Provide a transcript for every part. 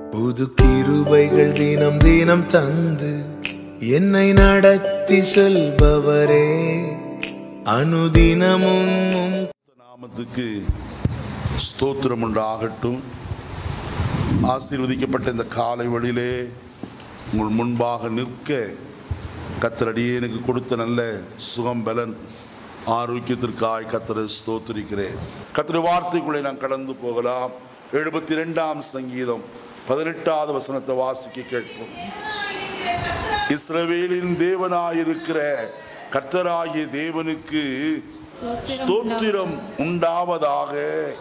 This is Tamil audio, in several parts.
புது கிருபைகள் தினம் தினம் தந்து என்னை நடத்தி செல்பவரே அனுதினமும் உம் நாமத்துக்கு ஸ்தோத்திரம் உண்டாகட்டும் ஆசீர்வதிக்கப்பட்ட இந்த காலை வழியிலே உங்கள் முன்பாக நிற்க கத்தரடியே எனக்கு கொடுத்த நல்ல சுகம் பலன் ஆரோக்கியத்திற்காய் கத்தரை ஸ்தோத்திரிக்கிறேன் கத்திர வார்த்தைக்குள்ளே நான் கடந்து போகலாம் எழுபத்தி ரெண்டாம் சங்கீதம் பதினெட்டாவது வசனத்தை வாசிக்க கேட்போம் இஸ்ரவேலின் தேவனாயிருக்கிற கர்த்தராகிய தேவனுக்கு ஸ்தோத்திரம் உண்டாவதாக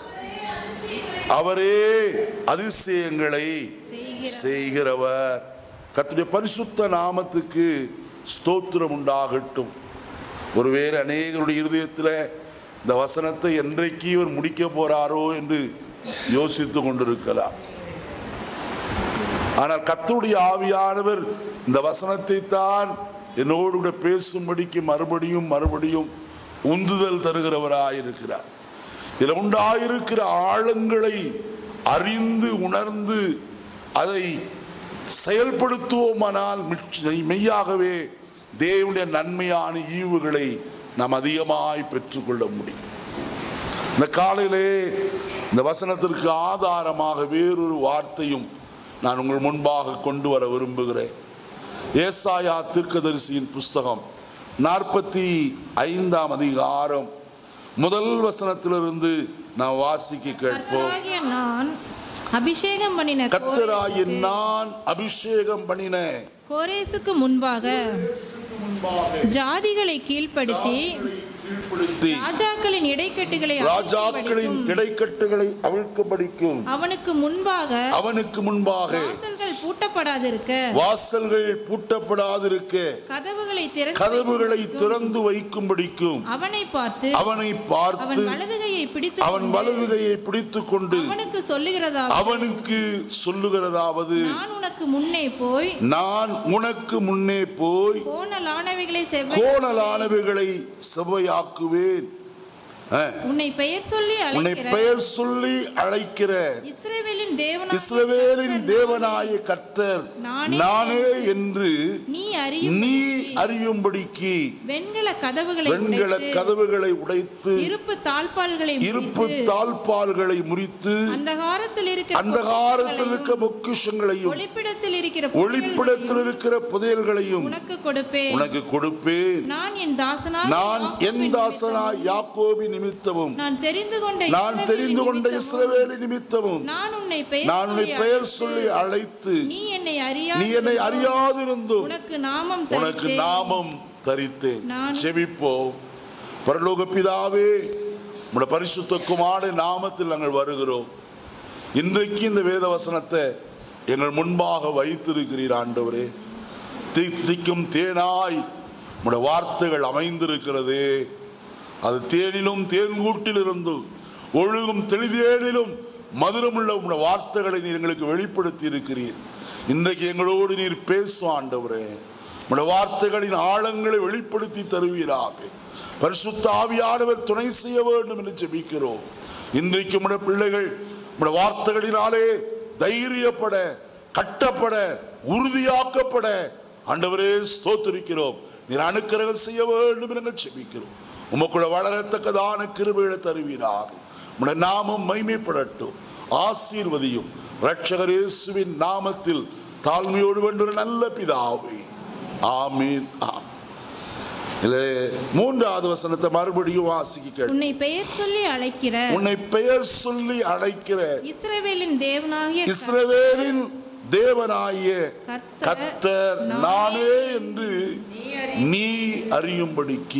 அவரே அதிசயங்களை செய்கிறவர் கர்த்தருடைய பரிசுத்த நாமத்துக்கு ஸ்தோத்திரம் உண்டாகட்டும் ஒருவேளை அநேகருடைய இருதயத்தில் இந்த வசனத்தை என்றைக்கு இவர் முடிக்க போறாரோ என்று யோசித்து கொண்டிருக்கலாம் ஆனால் கர்த்தருடைய ஆவியானவர் இந்த வசனத்தை தான் என்னோடு கூட பேசும்படிக்கு மறுபடியும் மறுபடியும் உந்துதல் தருகிறவராயிருக்கிறார் இதில் உண்டாயிருக்கிற ஆழங்களை அறிந்து உணர்ந்து அதை செயல்படுத்துவோமானால் மிச்ச- மெய்யாகவே தேவனுடைய நன்மையான ஈவுகளை நாம் அதிகமாய் பெற்றுக்கொள்ள முடியும் இந்த காலையிலே இந்த வசனத்திற்கு ஆதாரமாக வேறொரு வார்த்தையும் நான் உங்கள் முன்பாக கொண்டு வர விரும்புகிறேன் ஏசாயா தீர்க்கதரிசியின் புஸ்தகம் நாற்பத்தி ஐந்தாம் அதிகாரம் முதல் வசனத்திலிருந்து நான் வாசிக்க கேட்போம் கர்த்தராகிய நான் அபிஷேகம் பண்ணின கத்தராகிய கோரேசுக்கு- நான் அபிஷேகம் பண்ணின கோரேசுக்கு முன்பாக ஜாதிகளை கீழ்ப்படுத்தி கீழ்ப்படுத்தி ராஜாக்களின் இடைக்கட்டுகளை ராஜாக்களின் அவிழ்க்கும்படிக்கும், இடைக்கட்டுகளை அவிழ்க்கபடிக்கும் அவனுக்கு முன்பாக அவனுக்கு முன்பாக வாசல்கள் பூட்டப்படாதிருக்க வாசல்கள் பூட்டப்படாதிருக்க கதவுகளை திறந்து கதவுகளை வைக்கும்படிக்கும், திறந்து வைக்கும்படிக்கும் அவனை பார்த்து அவனை அவன் பார்த்து வலதுகையை பிடித்து அவன் கொண்டு வலதுகையை பிடித்துக் கொண்டு அவனுக்கு சொல்லுகிறதா அவனுக்கு சொல்லுகிறதாவது நான் உனக்கு முன்னே போய் நான் உனக்கு முன்னே போய் கோணலானவைகளை செவ்வாய் கோணலானவைகளை செவ்வையாக்குவேன் அஹ், உன்னை பெயர் சொல்லி உன்னை அழைக்கிற பெயர் சொல்லி அழைக்கிற இஸ்ரவேலின் தேவனாகிய இஸ்ரவேலின் கர்த்தர் தேவனாய கர்த்தர் நானே நானே என்று நீ அறியும் நீ அறியும்படிக்கு வெண்கல கதவுகளை வெண்கல உடைத்து, கதவுகளை உடைத்து இருப்பு தாழ்பால்களை இருப்பு முறித்து, தாழ்பால்களை முறித்து அந்தகாரத்தில் இருக்கிற அந்தகாரத்தில் இருக்க பொக்கிஷங்களையும், பொக்கிஷங்களையும் ஒளிப்பிடத்தில் இருக்கிற ஒளிப்பிடத்தில் இருக்கிற புதையல்களையும் உனக்கு கொடுப்பேன் உனக்கு கொடுப்பேன் நான் என் தாசனா நான் என் தாசனாய் யாக்கோபி நிமித்தமும் நான் தெரிந்து கொண்ட நான் இஸ்ரவேலின் தெரிந்து கொண்ட நிமித்தமும், இஸ்ரவேலி நிமித்தமும் நான் உன்னை பெயர் நான் உன்னை சொல்லி பெயர் அழைத்து, சொல்லி அழைத்து நீ என்னை நீ என்னை அறியா அறியாதிருந்தும் உனக்கு நாமம் உனக்கு தரித்தேன். நாமம் தரித்தேன் நான் செவிப்போம் பரலோக பிதாவே உம்முடைய பரிசுத்த குமார நாமத்தில் நாங்கள் வருகிறோம் இன்றைக்கு இந்த வேத வசனத்தை எங்கள் முன்பாக வைத்திருக்கிறீர் ஆண்டவரே தித்திக்கும் தேனாய் உம்முடைய வார்த்தைகள் அமைந்திருக்கிறது அது தேனிலும் தேன்கூட்டிலிருந்து ஒழுகும் தெளிதேனிலும் மதுரமுள்ள உம்முடைய வார்த்தைகளை நீர் எங்களுக்கு வெளிப்படுத்தி இருக்கிறீர் இன்றைக்கு எங்களோடு நீர் பேசும் ஆண்டவரே உம்முடைய வார்த்தைகளின் ஆழங்களை வெளிப்படுத்தி தருவீராக பரிசுத்த ஆவியானவர் துணை செய்ய வேண்டும் என்று ஜெபிக்கிறோம் இன்றைக்கு உம்முடைய பிள்ளைகள் உம்முடைய வார்த்தைகளினாலே தைரியப்பட கட்டப்பட உறுதியாக்கப்பட ஆண்டவரே ஸ்தோத்திரிக்கிறோம் நீர் அனுக்கிரகம் செய்ய வேண்டும் என்று செபிக்கிறோம் உமக்குள்ள வளரத்தக்கதான கிருபைகளை தருவீராக உம்முடைய நாமம் மைமைப்படட்டும் ஆசீர்வதியும் ரட்சகர் இயேசுவின் நாமத்தில் தாழ்மையோடு வேண்டுற நல்ல பிதாவே ஆமீன் ஆமீன் இதிலே மூன்றாவது வசனத்தை மறுபடியும் வாசிக்க கேட்கிறேன். உன்னை பெயர் சொல்லி அழைக்கிற உன்னை பெயர் சொல்லி அழைக்கிற இஸ்ரவேலின் தேவனாகிய இஸ்ரவேலின் தேவனாகிய கர்த்தர் கத்தர் நானே என்று நீ அறியும்படிக்கு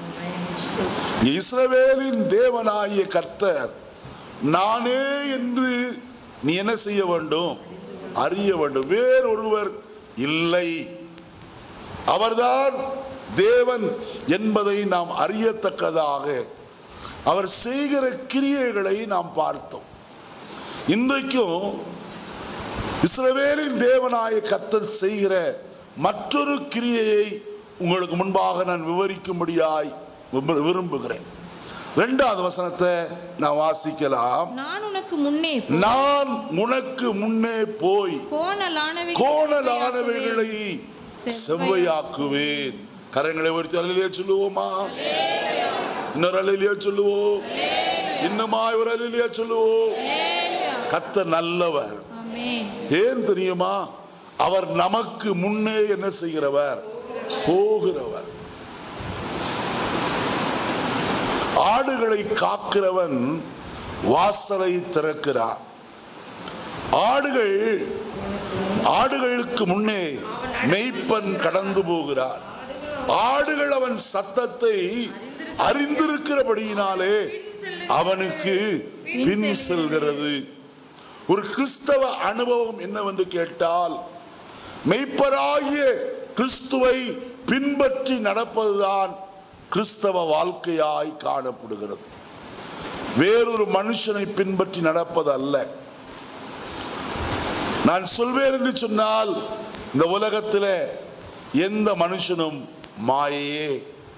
இஸ்ரவேலின் தேவனாகிய கர்த்தர் நானே என்று நீ என்ன செய்ய வேண்டும் அறிய வேண்டும் வேறொருவர் இல்லை அவர்தான் தேவன் என்பதை நாம் அறியத்தக்கதாக அவர் செய்கிற கிரியைகளை நாம் பார்த்தோம் இன்றைக்கும் இஸ்ரவேலின் தேவனாய கத்தர் செய்கிற மற்றொரு கிரியையை உங்களுக்கு முன்பாக நான் விவரிக்கும்படியாய் விரும்பு- விரும்புகிறேன் ரெண்டாவது வசனத்தை நான் வாசிக்கலாம் நான் உனக்கு உனக்கு முன்னே போ- நான் உனக்கு முன்னே போய் கோணலானவைகளை கோணலானவைகளை செவ்வையாக்குவேன். செவ்வையாக்குவேன் கரங்களை உயர்த்தி அலையிலே சொல்லுவோமா இன்னொரு அலையிலே சொல்லுவோம் இன்னுமா ஒரு அலையிலே சொல்லுவோம் கத்த நல்லவர் ஆமென் ஏன் தெரியுமா அவர் நமக்கு முன்னே என்ன செய்கிறவர் போகிறவர் ஆடுகளை காக்கிறவன் வாசலை திறக்கிறான் ஆடுகள் ஆடுகளுக்கு முன்னே மெய்ப்பன் கடந்து போகிறான் ஆடுகள் அவன் சத்தத்தை அறிந்திருக்கிறபடியினாலே அவனுக்கு பின் செல்கிறது ஒரு கிறிஸ்தவ அனுபவம் என்னவென்று கேட்டால் மெய்ப்பராகிய கிறிஸ்துவை பின்பற்றி நடப்பதுதான் கிறிஸ்தவ வாழ்க்கையாய் காணப்படுகிறது வேறொரு மனுஷனை பின்பற்றி நடப்பது அல்ல நான் சொல்வேன் என்று சொன்னால் இந்த உலகத்தில் எந்த மனுஷனும் மாயையே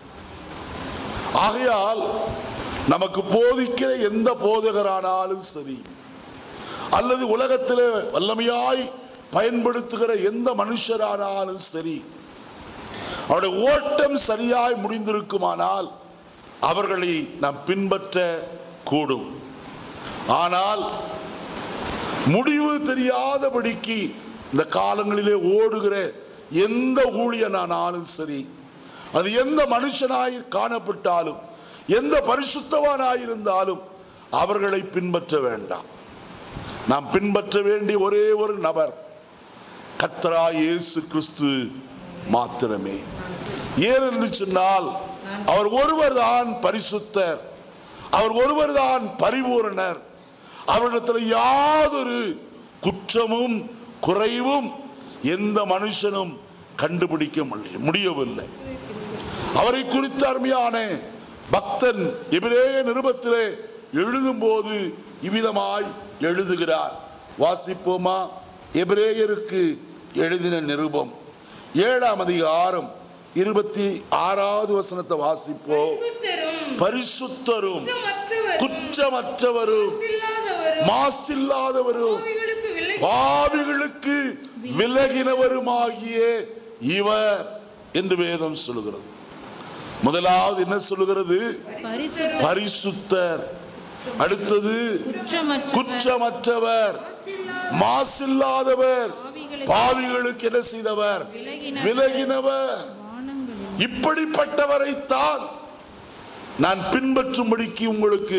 ஆகையால் நமக்கு போதிக்கிற எந்த போதகரானாலும் சரி அல்லது உலகத்தில் வல்லமையாய் பயன்படுத்துகிற எந்த மனுஷரானாலும் சரி அவருடைய ஓட்டம் சரியாய் முடிந்திருக்குமானால் அவர்களை நாம் பின்பற்ற கூடும் ஆனால் முடிவு தெரியாதபடிக்கு இந்த காலங்களிலே ஓடுகிற எந்த ஊழியனானாலும் சரி அது எந்த மனுஷனாய் காணப்பட்டாலும் எந்த பரிசுத்தவானாயிருந்தாலும் அவர்களை பின்பற்ற வேண்டாம் நாம் பின்பற்ற வேண்டிய ஒரே ஒரு நபர் கத்தரா இயேசு கிறிஸ்து மாத்திரமே ஏன் என்று சொன்னால் அவர் ஒருவர் தான் பரிசுத்தர் அவர் ஒருவர் தான் பரிபூரணர் அவரிடத்தில் யாதொரு குற்றமும் குறைவும் எந்த மனுஷனும் கண்டுபிடிக்க முடிய- முடியவில்லை அவரை குறித்த அருமையான பக்தன் எபிரேய நிருபத்திலே எழுதும்போது இவ்விதமாய் எழுதுகிறார் வாசிப்போமா எபிரேயருக்கு எழுதின நிருபம் ஏழாம் அதிகாரம் இருபத்தி ஆறாவது வசனத்தை வாசிப்போம் பரிசுத்தரும் பரிசுத்தரும் குற்றமற்றவரும் குற்றமற்றவரும் இல்லாதவரும் மாசில்லாதவரும் பாவிகளுக்கு விலகி பாவிகளுக்கு விலகினவருமாகிய இவர் என்று வேதம் சொல்லுகிறது முதலாவது என்ன சொல்லுகிறது பரிசுத்த பரிசுத்தர் அடுத்தது குற்றமற்ற குற்றமற்றவர் மாசில்லாதவர் பாவிகளுக்கு பாவிகளுக்கு என்ன செய்தவர் விலகினவர். விலகினவர் வானங்களில் இப்படிப்பட்டவரைத்தான் நான் பின்பற்றும்படிக்கு உங்களுக்கு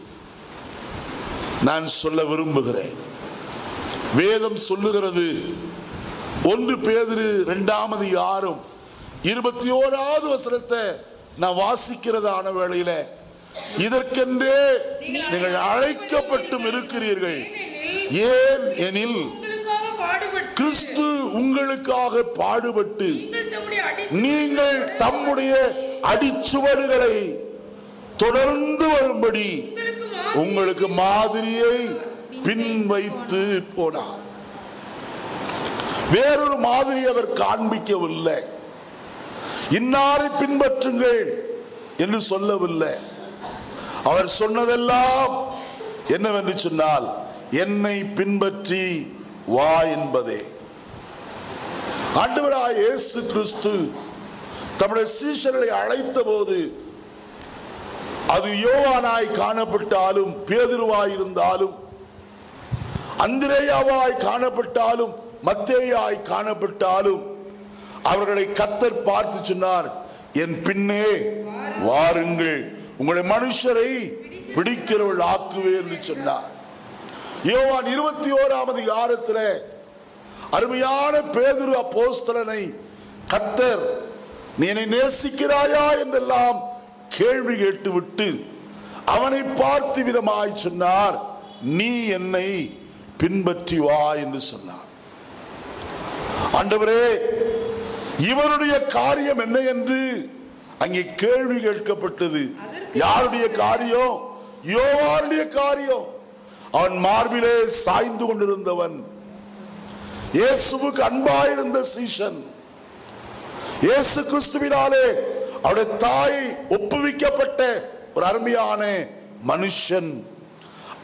நான் சொல்ல விரும்புகிறேன் வேதம் சொல்லுகிறது ஒன்று பேதிரு இரண்டாமது யாரும் இருபத்தி ஓராவது வசனத்தை நான் வாசிக்கிறதான வேளையில இதற்கென்றே நீங்கள் அழைக்கப்பட்டும் இருக்கிறீர்கள் ஏன் எனில் உங்களுக்காக பாடுபட்டு கிறிஸ்து உங்களுக்காக பாடுபட்டு நீங்கள் தம்முடைய அடி நீங்கள் தம்முடைய அடிச்சுவடுகளை தொடர்ந்து வரும்படி உங்களுக்கு மா- உங்களுக்கு மாதிரியை பின் வைத்து போனார் வேறொரு மாதிரி அவர் காண்பிக்கவில்லை இன்னாரை பின்பற்றுங்கள் என்று சொல்லவில்லை அவர் சொன்னதெல்லாம் என்னவென்று சொன்னால் என்னை பின்பற்றி வா என்பதே ஆண்டவராய் இயேசு கிறிஸ்து தம்முடைய சீஷர்களை அழைத்த போது அது யோவானாய் காணப்பட்டாலும் பேதுருவாய் இருந்தாலும் அந்திரேயாவாய் காணப்பட்டாலும் மத்தேயாய் காணப்பட்டாலும் அவர்களை கத்தர் பார்த்து சொன்னார் என் பின்னே வாருங்கள் உங்களை மனுஷரை பிடிக்கிறவள் ஆக்குவேன் என்று சொன்னார் யோவான் இருபத்தி ஓராம் அதிகாரத்தில் அருமையான பேதுரு அப்போஸ்தலனை கத்தர் நீ என்னை நேசிக்கிறாயா என்றெல்லாம் கேள்வி கேட்டுவிட்டு அவனை பார்த்து விதமாய் சொன்னார் நீ என்னை பின்பற்றி வா என்று சொன்னார் ஆண்டவரே இவருடைய காரியம் என்ன என்று அங்கே கேள்வி கேட்கப்பட்டது யாருடைய காரியம் யோவானுடைய காரியம் அவன் மார்பிலே சாய்ந்து கொண்டிருந்தவன் இயேசுவுக்கு அன்பாயிருந்த சீஷன் இயேசு கிறிஸ்துவினாலே அவருடைய தாயை ஒப்புவிக்கப்பட்ட ஒரு அருமையான மனுஷன்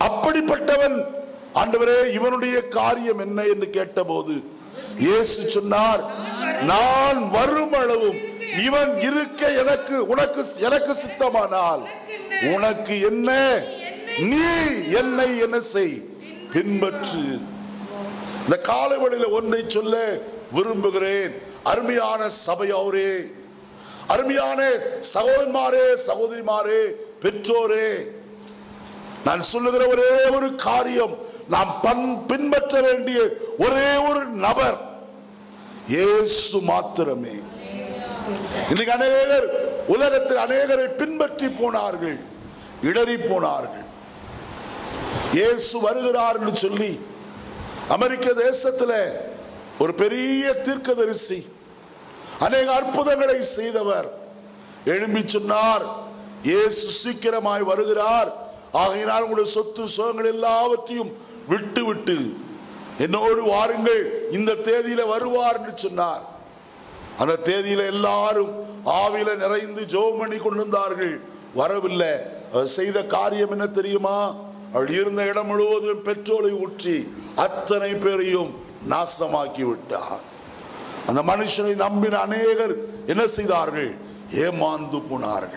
அப்படிப்பட்டவன் ஆண்டவரே இவனுடைய காரியம் என்ன என்று கேட்டபோது இயேசு சொன்னார் நான் வரும் அளவும் இவன் இருக்க எனக்கு உனக்கு எனக்கு சித்தமானால் உனக்கு என்ன நீ என்னை என்ன செய் பின்பற்று இந்த காலவெளியில ஒன்றை சொல்ல விரும்புகிறேன் அருமையான சபையோரே அருமையான சகோதரமாரே சகோதரிமாரே பெற்றோரே நான் சொல்லுகிற ஒரே ஒரு காரியம் நாம் பன் பின்பற்ற வேண்டிய ஒரே ஒரு நபர் இயேசு மாத்திரமே இன்னைக்கு அநேகர் உலகத்தில் அநேகரை பின்பற்றி போனார்கள் இடறி போனார்கள் இயேசு வருகிறார் என்று சொல்லி அமெரிக்க தேசத்தில் ஒரு பெரிய தீர்க்கதரிசி அநேக அற்புதங்களை செய்தவர் எழும்பி சொன்னார் இயேசு சீக்கிரமாய் வருகிறார் ஆகையினால் உங்களுடைய சொத்து சுகங்கள் எல்லாவற்றையும் விட்டு விட்டு என்னோடு வாருங்கள் இந்த தேதியில வருவார் என்று சொன்னார் அந்த தேதியில எல்லாரும் ஆவில நிறைந்து ஜெபம் பண்ணி கொண்டிருந்தார்கள் வரவில்லை அவர் செய்த காரியம் என்ன தெரியுமா அவள் இருந்த இடம் முழுவதும் பெட்ரோலை ஊற்றி அத்தனை பேரையும் நாசமாக்கி விட்டார் அந்த மனுஷனை நம்பின அநேகர் என்ன செய்தார்கள் ஏமாந்து போனார்கள்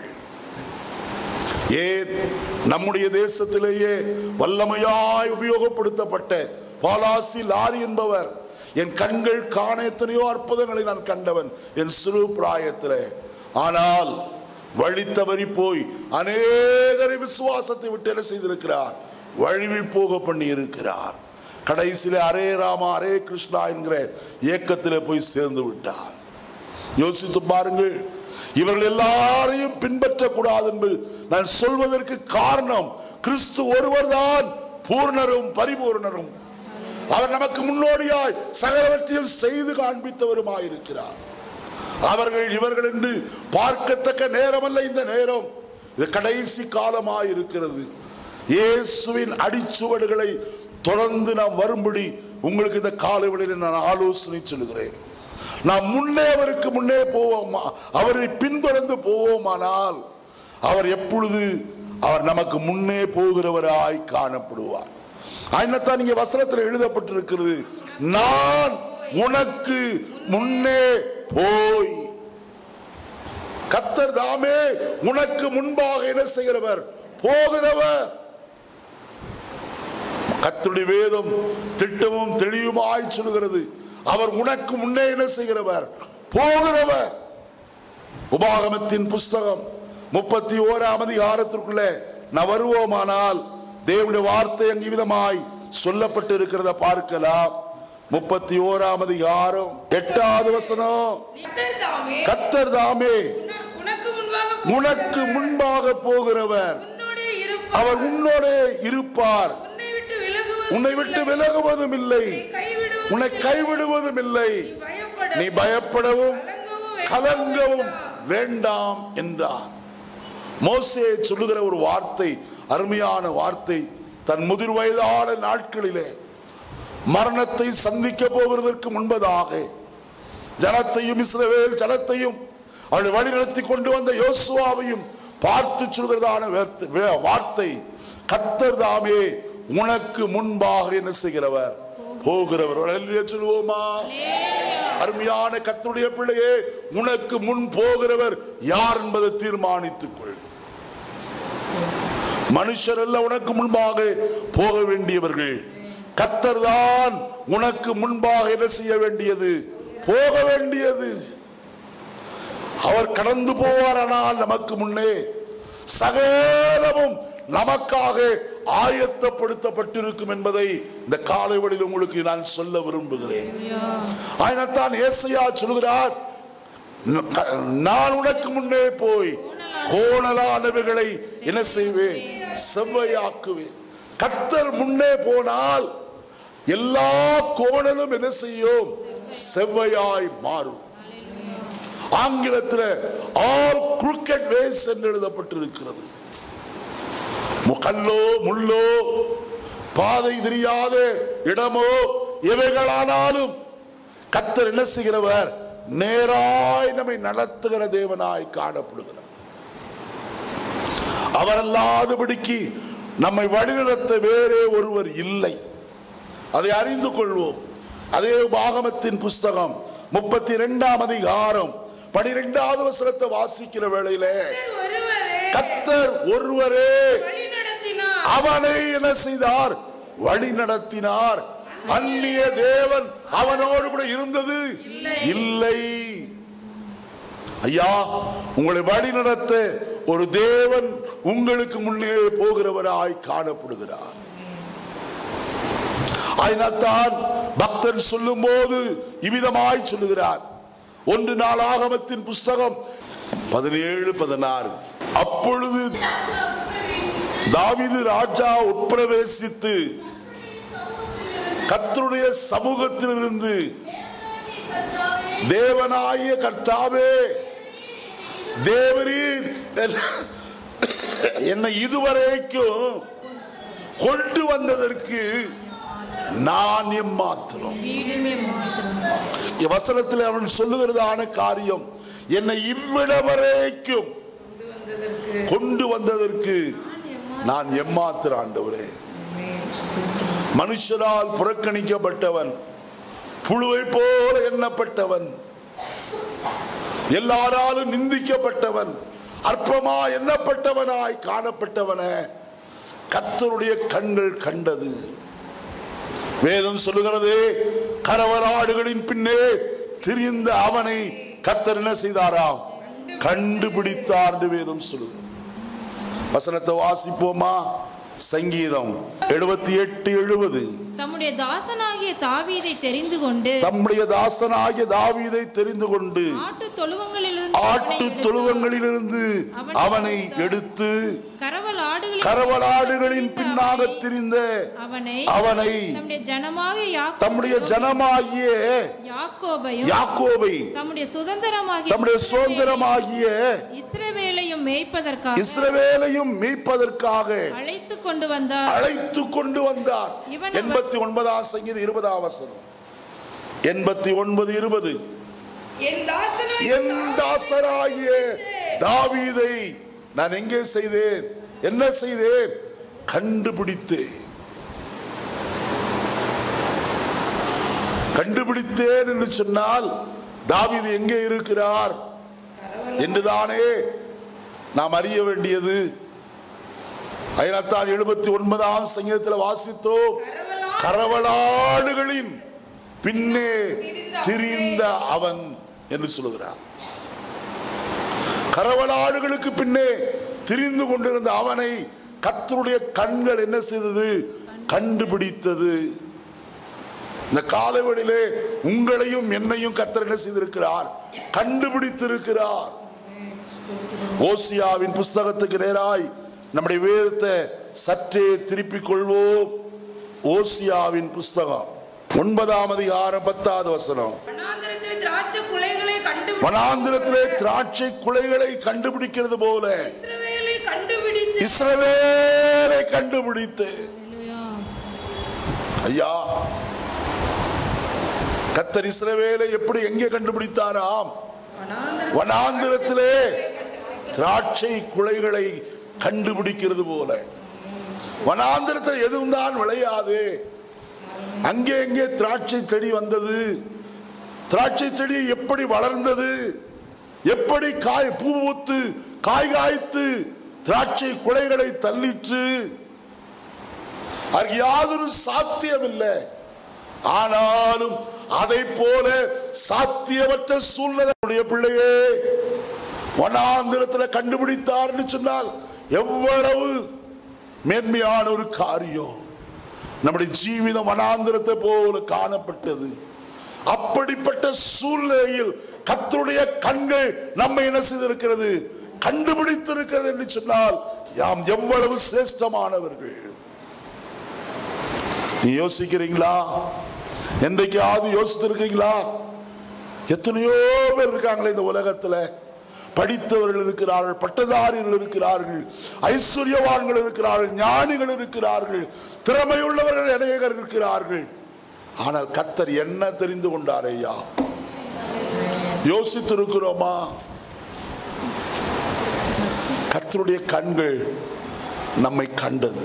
ஏன் நம்முடைய தேசத்திலேயே வல்லமையாய் உபயோகப்படுத்தப்பட்ட பாலாசி லாரி என்பவர் என் கண்கள் காண எத்தனையோ அற்புதங்களை நான் கண்டவன் என் சிறு பிராயத்திலே ஆனால் வழி தவறி போய் அநேகரை விசுவாசத்தை விட்டு என்ன செய்திருக்கிறார் வழிவி போக பண்ணி இருக்கிறார் கடைசியில அரே ராமா அரே கிருஷ்ணா என்கிற இயக்கத்திலே போய் சேர்ந்து விட்டார் யோசித்து பாருங்கள் இவர்கள் எல்லாரையும் பின்பற்றக்கூடாது என்று நான் சொல்வதற்கு காரணம் கிறிஸ்து ஒருவர்தான் பூர்ணரும் பரிபூர்ணரும் அவர் நமக்கு முன்னோடியாய் சகலவற்றையும் செய்து காண்பித்தவருமாயிருக்கிறார் அவர்கள் இவர்கள் என்று பார்க்கத்தக்க நேரமல்ல இந்த நேரம் இது கடைசி காலமாய் இருக்கிறது இயேசுவின் அடிச்சுவடுகளை தொடர்ந்து நாம் வரும்படி உங்களுக்கு இந்த காலவெளியில் நான் ஆலோசனை சொல்கிறேன் நாம் முன்னே அவருக்கு முன்னே போவோமா அவரை பின்தொடர்ந்து போவோமானால் அவர் எப்பொழுது அவர் நமக்கு முன்னே போகிறவராய் காணப்படுவார் ஆயினத்தான் இங்க வசனத்தில் எழுதப்பட்டிருக்கிறது நான் உனக்கு முன்னே போய் கத்தர் தாமே உனக்கு முன்பாக என்ன செய்கிறவர் போகிறவர் கத்தருடைய வேதம் திட்டமும் தெளிவுமாய் சொல்கிறது அவர் உனக்கு முன்னே என்ன செய்கிறவர் போகிறவர் உபாகமத்தின் புஸ்தகம் முப்பத்தி ஓராம் அதிகாரத்திற்குள்ளே நான் வருவோமானால் தேவனுடைய வார்த்தை அங்கு விதமாய் சொல்லப்பட்டு இருக்கிறத பார்க்கலாம் முப்பத்தி ஓராம் அதிகாரம் எட்டாவது வசனம் கர்த்தர் தாமே கத்தர் தாமே உன- உனக்கு முன்பாக உனக்கு முன்பாக போகிறவர் உன்னோடே இருப்பார் அவர் உன்னோடே இருப்பார் உன்னை விட்டு விலகுவது உன்னை விட்டு விலகுவதும் இல்லை கைவிடுவது உன்னை கைவிடுவதும் இல்லை பயப்பட நீ பயப்படவும் கலங்கவும் கலங்கவும் வேண்டாம் என்றார் மோசே சொல்லுகிற ஒரு வார்த்தை அருமையான வார்த்தை தன் முதிர் வயதான நாட்களிலே மரணத்தை சந்திக்க போகிறதற்கு முன்பதாக ஜனத்தையும் இஸ்ரவேல் ஜனத்தையும் அவளை வழிநடத்தி கொண்டு வந்த யோசுவாவையும் பார்த்து சொல்கிறதான வேர்த்த- வே- வார்த்தை கத்தர் தாமே உனக்கு முன்பாக என்ன செய்கிறவர் போகிறவர் ஒரு அல்லேலூயா சொல்லுவோமா அருமையான கத்துடைய பிள்ளையே உனக்கு முன் போகிறவர் யார் என்பதை தீர்மானித்துக் கொள் மனுஷர் அல்ல உனக்கு முன்பாக போக வேண்டியவர்கள் கத்தர் தான் உனக்கு முன்பாக என்ன செய்ய வேண்டியது போக வேண்டியது அவர் கடந்து போவாரானால் நமக்கு முன்னே சகலமும் நமக்காக ஆயத்தப்படுத்தப்பட்டிருக்கும் என்பதை இந்த காலைவெளியில் உங்களுக்கு நான் சொல்ல விரும்புகிறேன் ஆயினத்தான் ஏசையா சொல்கிறார் நான் உனக்கு முன்னே போய் கோணலானவைகளை என்ன செய்வேன் செவ்வையாக்குவேன் கத்தர் முன்னே போனால் எல்லா கோணலும் என்ன செய்யும் செவ்வையாய் மாறும் ஆங்கிலத்தில் ஆல் crooked ways என்று எழுதப்பட்டிருக்கிறது மு- கல்லோ முள்ளோ பாதை தெரியாத இடமோ எவைகளானாலும் கத்தர் என்ன செய்கிறவர் நேராய் நம்மை நடத்துகிற தேவனாய் காணப்படுகிறார் அவர் அல்லாதபடிக்கு நம்மை வழிநடத்த வேறே ஒருவர் இல்லை அதை அறிந்து கொள்வோம் அதே பாகமத்தின் புஸ்தகம் முப்பத்தி இரண்டாம் அதிகாரம் பனிரெண்டாவது வசனத்தை வாசிக்கிற வேளையிலே ஒருவரே கத்தர் ஒருவரே வழி நடத்தினார் அவனை என்ன செய்தார் வழி நடத்தினார் அந்நிய தேவன் அவனோடு கூட இருந்தது இல்லை ஐயா உங்களை வழி நடத்த ஒரு தேவன் உங்களுக்கு முன்னே போகிறவராய் காணப்படுகிறார் ஆயினத்தான் பக்தன் சொல்லும் போது இவ்விதமாய் சொல்லுகிறார் ஒன்று நாள் ஆகமத்தின் புஸ்தகம் பதினேழு பதினாறு அப்பொழுது தாவீது ராஜா உட்பிரவேசித்து கர்த்தருடைய சமூகத்திலிருந்து தேவனாகிய கர்த்தாவே தேவரீர் என்னை இதுவரைக்கும் கொண்டு வந்ததற்கு நான் எம்மாத்திரம் வீடுமே மாத்திரம் வசனத்தில் அவன் சொல்லுகிறதான காரியம் என்னை இவ்விடம் வரைக்கும் கொண்டு வந்ததற்கு நான் எம்மாத்திர ஆண்டவரே மனுஷரால் புறக்கணிக்கப்பட்டவன் புழுவை போல எண்ணப்பட்டவன் எல்லாராலும் நிந்திக்கப்பட்டவன் அற்பமா எண்ணப்பட்டவனாய் காணப்பட்டவன கர்த்தருடைய கண்கள் கண்டது வேதம் சொல்லுகிறது கரவலாடுகளின் பின்னே திரிந்த அவனை கத்தர் என்ன செய்தாராம் கண்டுபிடித்தார் என்று வேதம் சொல்லுகிறது வசனத்தை வாசிப்போமா சங்கீதம் எழுபத்தி எட்டு எழுபது தம்முடைய தாசனாகிய தாவீதை தெரிந்து கொண்டு தம்முடைய தாசனாகிய தாவீதை தெரிந்து கொண்டு ஆட்டு தொழுவங்களிலிருந்து ஆட்டு தொழுவங்களிலிருந்து அவனை எடுத்து கரவல் ஆடுகளின் கரவலாடுகளின் பின்னாக திரிந்த அவனை அவனை தம்முடைய ஜனமாக யாக்கோபையும் தம்முடைய ஜனமாகிய யாக்கோபையும் யாக்கோபை தம்முடைய சுதந்திரமாகிய தம்முடைய சுதந்திரமாகிய இஸ்ரவேலையும் மேய்ப்பதற்காக இஸ்ரவேலையும் மீட்பதற்காக அழைத்து கொண்டு வந்தார் அழைத்து கொண்டு வந்தார் இவன் எண்பத்தி ஒன்பதாம் சங்கீதம் இருபதாம் வசனம் எண்பத்தி ஒன்பது இருபது என் தாசனாய் என் தாசராகிய தாவீதை நான் எங்கே செய்தேன் என்ன செய்தேன் கண்டுபிடித்தேன் கண்டுபிடித்தேன் என்று சொன்னால் தாவீது எங்கே இருக்கிறார் என்றுதானே நாம் அறிய வேண்டியது ஐநத்தான் எழுபத்தி ஒன்பதாம் சங்கீதத்தில் வாசித்தோம் கரவலாடுகளின் பின்னே திரிந்த அவன் என்று சொல்லுகிறார் கரவலாடுகளுக்கு பின்னே திரிந்து கொண்டிருந்த அவனை கர்த்தருடைய கண்கள் என்ன செய்தது கண்டுபிடித்தது இந்த காலவெளியிலே உங்களையும் என்னையும் கர்த்தர் என்ன செய்திருக்கிறார் கண்டுபிடித்திருக்கிறார் ஓசியாவின் புஸ்தகத்துக்கு நேராய் நம்முடைய வேதத்தை சற்றே திருப்பிக் கொள்வோம் ஓசியாவின் புஸ்தகம் ஒன்பதாம் அதிகாரம் பத்தாவது வசனம் வனாந்தரத்தில் திராட்சை குலைகளை கண்டு வனாந்திரத்திலே திராட்சை குலைகளை கண்டுபிடிக்கிறது போல இஸ்ரவேலை கண்டுபிடித்து இஸ்ரவேலை கண்டுபிடித்து அல்லேலூயா. ஐயா கத்தர் இஸ்ரவேலை எப்படி எங்கே கண்டுபிடித்தாராம் வனாந்திரத்திலே திராட்சை குலைகளை கண்டுபிடிக்கிறது போல வனாந்திரத்தில் எதுவும் தான் விளையாது அங்கே எங்கே திராட்சை செடி வந்தது திராட்சை செடி எப்படி வளர்ந்தது எப்படி காய் பூ பூத்து காய் காய்த்து திராட்சை குலைகளை தள்ளிற்று அது யாதொரு சாத்தியம் இல்லை ஆனாலும் அதை போல சாத்தியமற்ற சூழ்நிலை பிள்ளையே வனாந்திரத்தில் கண்டுபிடித்தார்னு சொன்னால் எவ்வளவு மேன்மையான ஒரு காரியம் நம்முடைய ஜீவிதம் வனாந்திரத்தை போல காணப்பட்டது அப்படிப்பட்ட சூழ்நிலையில் கர்த்தருடைய கண்கள் நம்மை என்ன செய்திருக்கிறது கண்டுபிடித்திருக்கிறது என்று சொன்னால் யாம் எவ்வளவு சிரேஷ்டமானவர்கள் நீ யோசிக்கிறீங்களா என்றைக்காவது யோசித்திருக்கீங்களா எத்தனையோ பேர் இருக்காங்களே இந்த உலகத்துல படித்தவர்கள் இருக்கிறார்கள் பட்டதாரிகள் இருக்கிறார்கள் ஐஸ்வர்யவான்கள் இருக்கிறார்கள் ஞானிகள் இருக்கிறார்கள் திறமையுள்ளவர்கள் அநேகர் இருக்கிறார்கள் ஆனால் கத்தர் என்ன தெரிந்து கொண்டார் ஐயா யோசித்திருக்கிறோமா கத்தருடைய கண்கள் நம்மை கண்டது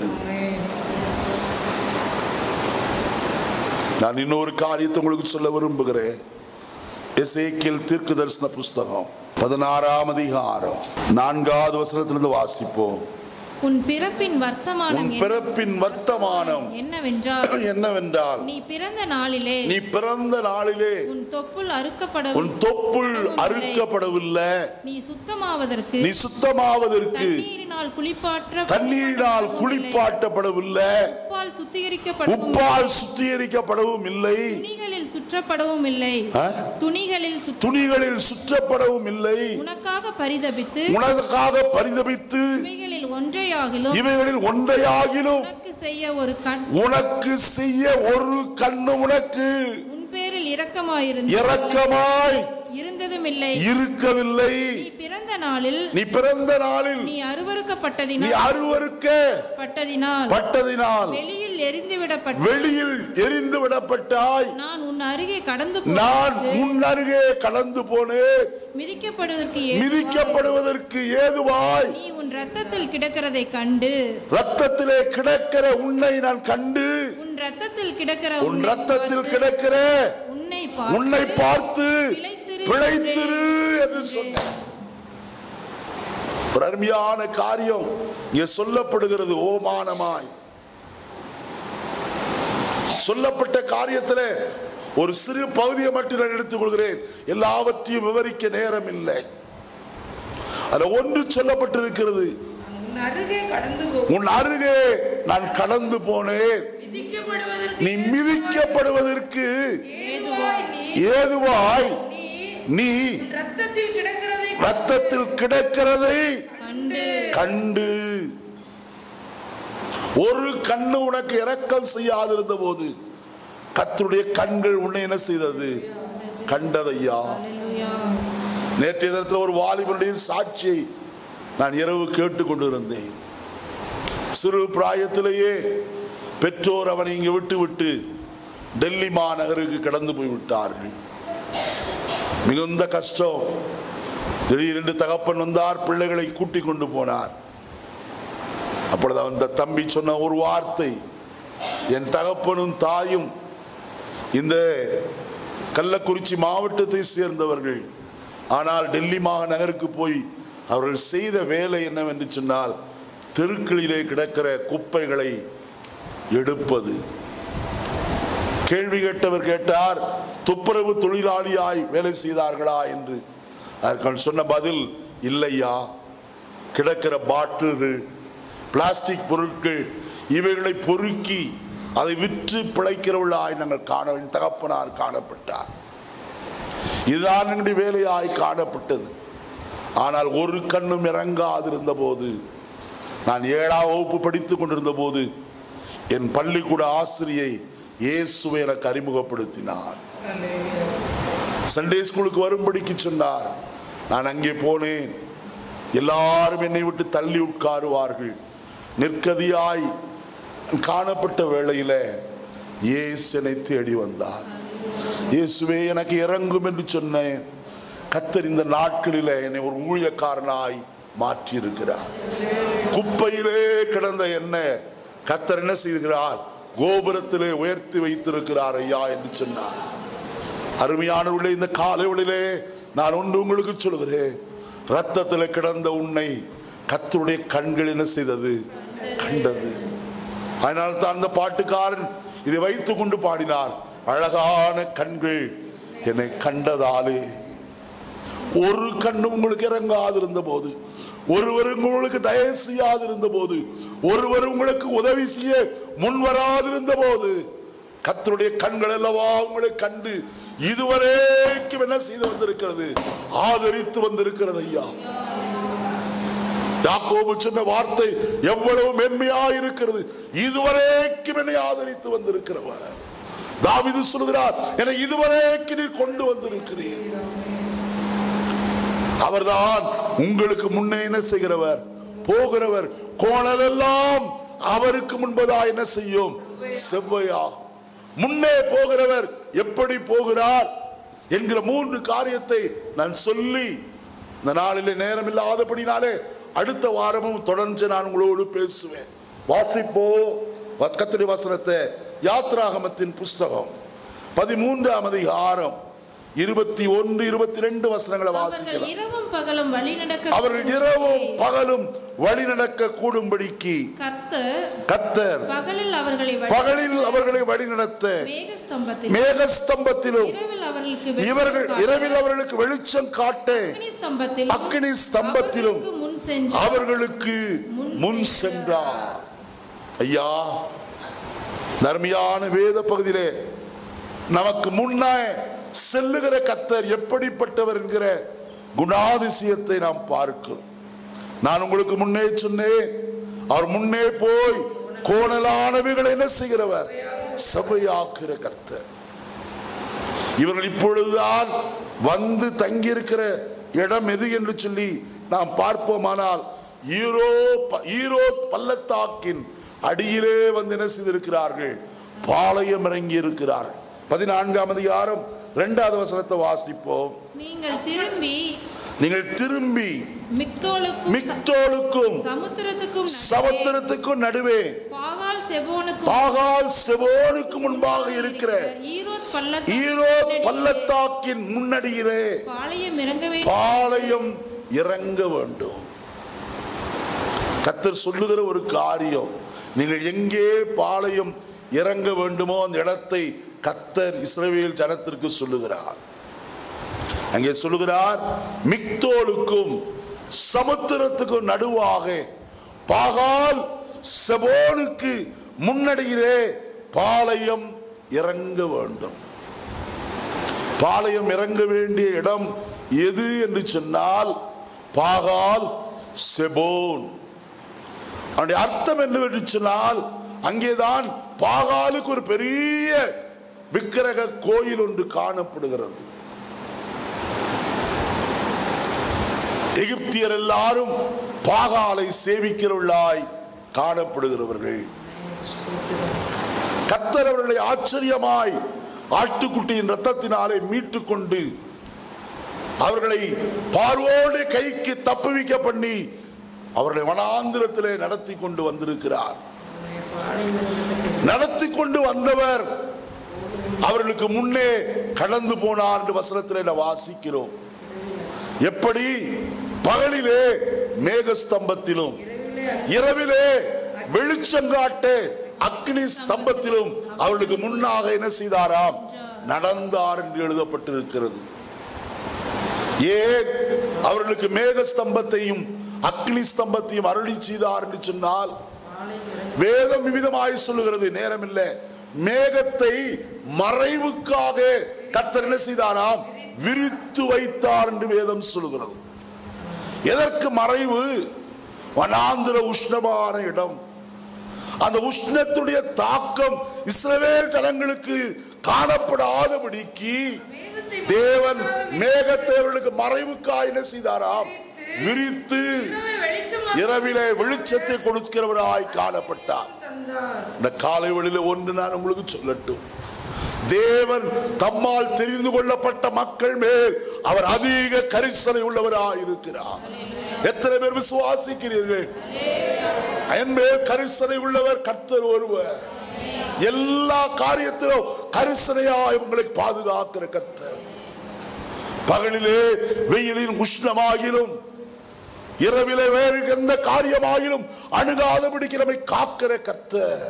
நான் இன்னொரு காரியத்தை உங்களுக்கு சொல்ல விரும்புகிறேன் எசேக்கியல் தீர்க்க தரிசன புஸ்தகம் பதினாறாம் அதிகாரம் நான்காவது வசனத்திலிருந்து வாசிப்போம் உன் பிறப்பின் வர்த்தமானம் உன் என்ன- பிறப்பின் வர்த்தமானம் என்னவென்றால் என்னவென்றால் நீ பிறந்த நாளிலே நீ பிறந்த நாளிலே உன் தொப்புள் அறுக்கப்பட உன் தொப்புள் அறுக்கப்படவில்லை நீ சுத்தமாவதற்கு நீ சுத்தமாவதற்கு தண்ணீரினால் குளிப்பாற்ற தண்ணீரினால் குளிப்பாட்டப்படவில்லை உப்பால் சுத்திகரிக்கப்படவும் உப்பால் சுத்திகரிக்கப்படவும் இல்லை துணிகளில் சுற்றப்படவும் இல்லை ஆ? துணிகளில் சுற்ற துணிகளில் சுற்றப்படவும் இல்லை உனக்காக பரிதபித்து உனக்காக பரிதபித்து இவைகளில் ஒன்றையாகிலும் இவைகளில் ஒன்றையாகிலும் உனக்கு செய்ய ஒரு கண் உனக்கு செய்ய ஒரு கண்ணு உனக்கு உன் பேரில் இரக்கமாயிருந்து இரக்கமாய் இருந்ததும் இல்லை இருக்கவில்லை நீ பிறந்த நாளில் நீ பிறந்த நாளில் நீ நீ அருவருக்கப்பட்டதினால் அருவருக்க பட்டதினால் பட்டதினால் வெளியில் எரிந்து விடப்பட்ட வெளியில் எரிந்து விடப்பட்டாய் நான் உன் அருகே கடந்து நான் போகும்போது உன் அருகே கடந்து போனேன் மிதிக்கப்படுவதற்கு ஏதுவாய் மிதிக்கப்படுவதற்கு ஏதுவாய் நீ உன் ரத்தத்தில் கிடக்கிறதை கண்டு ரத்தத்திலே கிடக்கிற உன்னை நான் கண்டு உன் ரத்தத்தில் கிடக்கிற உன் உன்னை ரத்தத்தில் பார்த்து, கிடக்கிற உன்னை உன்னை பார்த்து பார்த்து பிழைத்திரு பிழைத்திரு என்று சொன்ன ஒரு அருமையான காரியம் இங்கே சொல்லப்படுகிறது ஓமானமாய் சொல்லப்பட்ட காரியத்திலே ஒரு சிறு பகுதியை மட்டும் நான் எடுத்துக்கொள்கிறேன் எல்லாவற்றையும் விவரிக்க நேரம் இல்லை அதுல ஒன்று சொல்லப்பட்டிருக்கிறது உன் அருகே கடந்து போகும் உன் அருகே நான் கடந்து போனேன் மிதிக்கப்படுவதற்கு நீ மிதிக்கப்படுவதற்கு ஏதுவாய் நீ ஏதுவாய் நீ நீ ரத்தத்தில் கிடக்கிறதை ரத்தத்தில் கிடக்கிறதை கண்டு கண்டு ஒரு கண்ணு உனக்கு இரக்கம் செய்யாதிருந்த போது கர்த்தருடைய கண்கள் உன்னை என்ன செய்தது கண்டதையா அல்லேலூயா. நேற்றைய தினத்தில் ஒரு வாலிபனுடைய சாட்சியை நான் இரவு கேட்டுக்கொண்டு இருந்தேன் சிறு பிராயத்திலேயே பெற்றோர் அவனை இங்கு விட்டு விட்டு டெல்லி மாநகருக்கு கடந்து போய் விட்டார்கள் மிகுந்த கஷ்டம் திடீரென்று தகப்பன் வந்தார் பிள்ளைகளை கூட்டிக் கொண்டு போனார் அப்பொழுது அந்த தம்பி சொன்ன ஒரு வார்த்தை என் தகப்பனும் தாயும் இந்த கள்ளக்குறிச்சி மாவட்டத்தை சேர்ந்தவர்கள் ஆனால் டெல்லி மாநகருக்கு போய் அவர்கள் செய்த வேலை என்னவென்று சொன்னால் தெருக்களிலே கிடக்கிற குப்பைகளை எடுப்பது கேள்வி கேட்டவர் கேட்டார் துப்புரவு தொழிலாளியாய் வேலை செய்தார்களா என்று அதற்கு சொன்ன பதில் இல்லையா கிடக்கிற பாட்டில்கள் பிளாஸ்டிக் பொருட்கள் இவைகளை பொறுக்கி அதை விற்று பிழைக்கிறவர்களாய் நாங்கள் காண என் தகப்பனார் காணப்பட்டார் இதுதான் எங்களுடைய வேலையாய் காணப்பட்டது ஆனால் ஒரு கண்ணும் இறங்காதிருந்த போது நான் ஏழாம் வகுப்பு படித்துக் கொண்டிருந்த போது என் பள்ளிக்கூட ஆசிரியை இயேசுவை எனக்கு அறிமுகப்படுத்தினார் சண்டே ஸ்கூலுக்கு வரும்படிக்கு சொன்னார் நான் அங்கே போனேன் எல்லாரும் என்னை விட்டு தள்ளி உட்காருவார்கள் நிற்கதியாய் காணப்பட்ட வேளையில இயேசு என்னை தேடி வந்தார் இயேசுவே எனக்கு இறங்கும் என்று சொன்னேன் கத்தர் இந்த நாட்களில என்னை ஒரு ஊழியக்காரனாய் மாற்றி இருக்கிறார் குப்பையிலே கிடந்த என்ன கத்தர் என்ன செய்கிறார் கோபுரத்திலே உயர்த்தி வைத்திருக்கிறார் ஐயா என்று சொன்னார் அருமையானவர்களே இந்த காலைவெளியிலே நான் ஒன்று உங்களுக்கு சொல்கிறேன் ரத்தத்தில் கிடந்த உன்னை கத்தருடைய கண்கள் என்ன செய்தது கண்டது அதனால் தான் அந்த பாட்டுக்காரன் இதை வைத்துக் கொண்டு பாடினார் அழகான கண்கள் என்னை கண்டதாலே ஒரு கண்ணும் உங்களுக்கு இறங்காதிருந்த போது ஒருவரும் உங்களுக்கு தயவு செய்யாதிருந்த போது ஒருவர் உங்களுக்கு உதவி செய்ய முன் வராதிருந்த போது கத்தருடைய கண்கள் அல்லவா உங்களை கண்டு இதுவரைக்கும் என்ன செய்து வந்திருக்கிறது ஆதரித்து வந்திருக்கிறது ஐயா யாக்கோபு சொன்ன வார்த்தை எவ்வளவு மென்மையா இருக்கிறது இதுவரைக்கும் என்னை ஆதரித்து வந்திருக்கிறவர் தாவிது சொல்கிறார் என்னை இதுவரைக்கும் நீர் கொண்டு வந்திருக்கிறீர் அவர்தான் உங்களுக்கு முன்னே என்ன செய்கிறவர் போகிறவர் கோணல் எல்லாம் அவருக்கு முன்பதா என்ன செய்யும் செவ்வையாகும் முன்னே போகிறவர் எப்படி போகிறார் என்கிற மூன்று காரியத்தை நான் சொல்லி இந்த நாளிலே நேரம் இல்லாதபடினாலே அடுத்த வாரமும் தொடர்ந்து நான் உங்களோடு பேசுவேன் வாசிப்போ கத்தடி வசனத்தை யாத்ராகமத்தின் புஸ்தகம் பதிமூன்றாம் அதிகாரம் இருபத்தி ஒன்று இருபத்தி ரெண்டு வசனங்களை அவர்கள் வாசிக்கலாம் இரவும் பகலும் வழி நடக்க அவர்கள் இரவும் பகலும் வழி நடக்க கூடும்படிக்கு கர்த்தர் கத்தர் பகலில் அவர்களை வழி- பகலில் அவர்களை வழி நடத்த மேகஸ்தம்பத்தில் மேகஸ்தம்பத்திலும் இரவில் அவர்களுக்கு இவர்கள் வெளிச்சம் இரவில் அவர்களுக்கு வெளிச்சம் காட்ட அக்னி ஸ்தம்பத்தில் அக்கினி ஸ்தம்பத்திலும் அவர்களுக்கு முன் சென்று அவர்களுக்கு முன் சென்றார் ஐயா தர்மியான வேத பகுதியிலே நமக்கு முன்னே செல்லுகிற கத்தர் எப்படிப்பட்டவர் என்கிற குணாதிசயத்தை நாம் பார்க்கிறோம் நான் உங்களுக்கு முன்னே சொன்னேன் அவர் முன்னே போய் கோணலானவைகள் என்ன செய்கிறவர் சபையாக்குற கர்த்தர் இவர்கள் இப்பொழுதுதான் வந்து தங்கியிருக்கிற இடம் எது என்று சொல்லி நாம் பார்ப்போமானால் ஈரோ ப- ஈரோ பள்ளத்தாக்கின் அடியிலே வந்து என்ன செய்திருக்கிறார்கள் பாளையம் இறங்கி இருக்கிறார்கள் பதினான்காம் அதிகாரம் இரண்டாவது வசனத்தை வாசிப்போம் நீங்கள் திரும்பி நீங்கள் திரும்பி மிக்தோலுக்கும் ச- மிக்தோலுக்கும் சமுத்திரத்துக்கும் நடுவே சமுத்திரத்துக்கும் நடுவே பாகால் செபோனுக்கும் பாகால் செவோனுக்கு முன்பாக இருக்கிற ஈரோட் பள்ளத்தாக்கு ஈரோ பள்ளத்தாக்கின் முன்னடியிலே பாளையம் இறங்கவே பாளையம் இறங்க வேண்டும் கத்தர் சொல்லுகிற ஒரு காரியம் நீங்கள் எங்கே பாளையம் இறங்க வேண்டுமோ அந்த இடத்தை கத்தர் இஸ்ரவேல் ஜனத்திற்கு சொல்லுகிறார் அங்கே சொல்லுகிறார் மிக்தோலுக்கும் சமுத்திரத்துக்கும் நடுவாக பாகால் செபோனுக்கு முன்னடியிலே பாளையம் இறங்க வேண்டும் பாளையம் இறங்க வேண்டிய இடம் எது என்று சொன்னால் பாகால் செபோன் அதனுடைய அர்த்தம் என்னவென்று சொன்னால் அங்கேதான் பாகாலுக்கு ஒரு பெரிய விக்கிரக கோயில் ஒன்று காணப்படுகிறது எகிப்தியர் எல்லாரும் பாகாலை சேவிக்கிறவர்களாய் காணப்படுகிறவர்கள் கத்தர் அவர்களை ஆச்சரியமாய் ஆட்டுக்குட்டியின் ரத்தத்தினாலே மீட்டுக் கொண்டு அவர்களை பார்வோடு கைக்கு தப்புவிக்க பண்ணி அவர்களை வனாந்திரத்திலே நடத்தி கொண்டு வந்திருக்கிறார் நடத்தி கொண்டு வந்தவர் அவர்களுக்கு முன்னே கடந்து போனார் என்று வசனத்திலே நாம் வாசிக்கிறோம் எப்படி பகலிலே மேகஸ்தம்பத்திலும் இரவிலே வெளிச்சங்காட்ட அக்னி ஸ்தம்பத்திலும் அவர்களுக்கு முன்னாக என்ன செய்தாராம் நடந்தார் என்று எழுதப்பட்டிருக்கிறது ஏன் அவர்களுக்கு மேக ஸ்தம்பத்தையும் அக்னி ஸ்தம்பத்தையும் அருளி செய்தார் என்று சொன்னால் வேதம் விவிதமாய் சொல்லுகிறது நேரம் இல்லை மேகத்தை மறைவுக்காக கத்தர் என்ன செய்தாராம் விரித்து வைத்தார் என்று வேதம் சொல்லுகிறது எதற்கு மறைவு வனாந்திர உஷ்ணமான இடம் அந்த உஷ்ணத்துடைய தாக்கம் இஸ்ரவேல் ஜனங்களுக்கு காணப்படாதபடிக்கு தேவன் மேகத்தை அவர்களுக்கு மறைவுக்காய் என்ன செய்தாராம் விரித்து இரவை வெளிச்சமாக இரவிலே வெளிச்சத்தை கொடுக்கிறவராய் காணப்பட்டார் தந்தார் இந்த காலை வழியில ஒன்று நான் உங்களுக்கு சொல்லட்டும் தேவன் தம்மால் தெரிந்து கொள்ளப்பட்ட மக்கள் மேல் அவர் அதிக கரிசனை உள்ளவராய் இருக்கிறார் எத்தனை பேர் விசுவாசிக்கிறீர்கள் என் மேல் கரிசனை உள்ளவர் கர்த்தர் ஒருவர் எல்லா காரியத்திலும் கரிசனையாய் உங்களை பாதுகாக்கிற கர்த்தர் பகலிலே வெயிலின் உஷ்ணமாகிலும் இரவிலே வேறு எந்த காரியமாகிலும் அணுகாதபடிக்கு நம்மை காக்கிற கர்த்தர்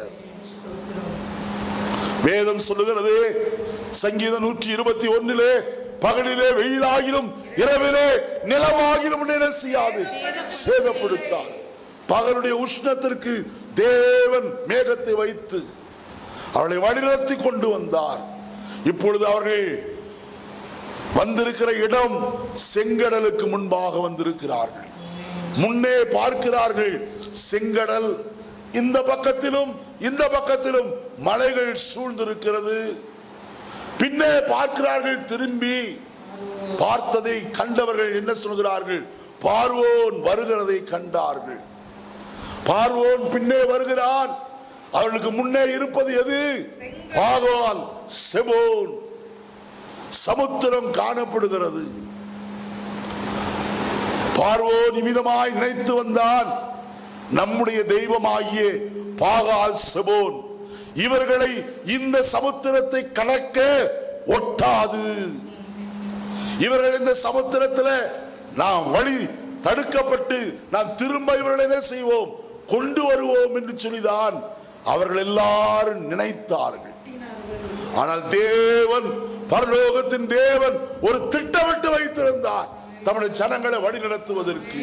வேதம் சொல்லுகிறது சங்கீதம் நூற்றி இருபத்தி ஒன்னிலே பகலிலே வெயிலாகிலும் இரவிலே நிலமாகிலும் உன்னை என்ன செய்யாது சேதப்படுத்தார் பகலுடைய உஷ்ணத்திற்கு தேவன் மேகத்தை வைத்து அவளை வழிநடத்தி கொண்டு வந்தார் இப்பொழுது அவர்கள் வந்திருக்கிற இடம் செங்கடலுக்கு முன்பாக வந்திருக்கிறார்கள் முன்னே பார்க்கிறார்கள் செங்கடல் இந்த பக்கத்திலும் இந்த பக்கத்திலும் மலைகள் சூழ்ந்திருக்கிறது பின்னே பார்க்கிறார்கள் திரும்பி பார்த்ததை கண்டவர்கள் என்ன சொல்கிறார்கள் பார்வோன் வருகிறதை கண்டார்கள் பார்வோன் பின்னே வருகிறான் அவர்களுக்கு முன்னே இருப்பது எது பாகால் செபோன் சமுத்திரம் காணப்படுகிறது பார்வோ நிமிதமாய் நினைத்து வந்தான் நம்முடைய தெய்வமாகிய பாகால் செபோன் இவர்களை இந்த சமுத்திரத்தை கலக்க ஒட்டாது இவர்கள் இந்த சமுத்திரத்துல நாம் வழி தடுக்கப்பட்டு நாம் திரும்ப இவர்களை என்ன செய்வோம் கொண்டு வருவோம் என்று சொல்லிதான் அவர்கள் எல்லாரும் நினைத்தார்கள் ஆனால் தேவன் பரலோகத்தின் தேவன் ஒரு திட்டமிட்டு வைத்திருந்தார் தம்முடைய ஜனங்களை வழி நடத்துவதற்கு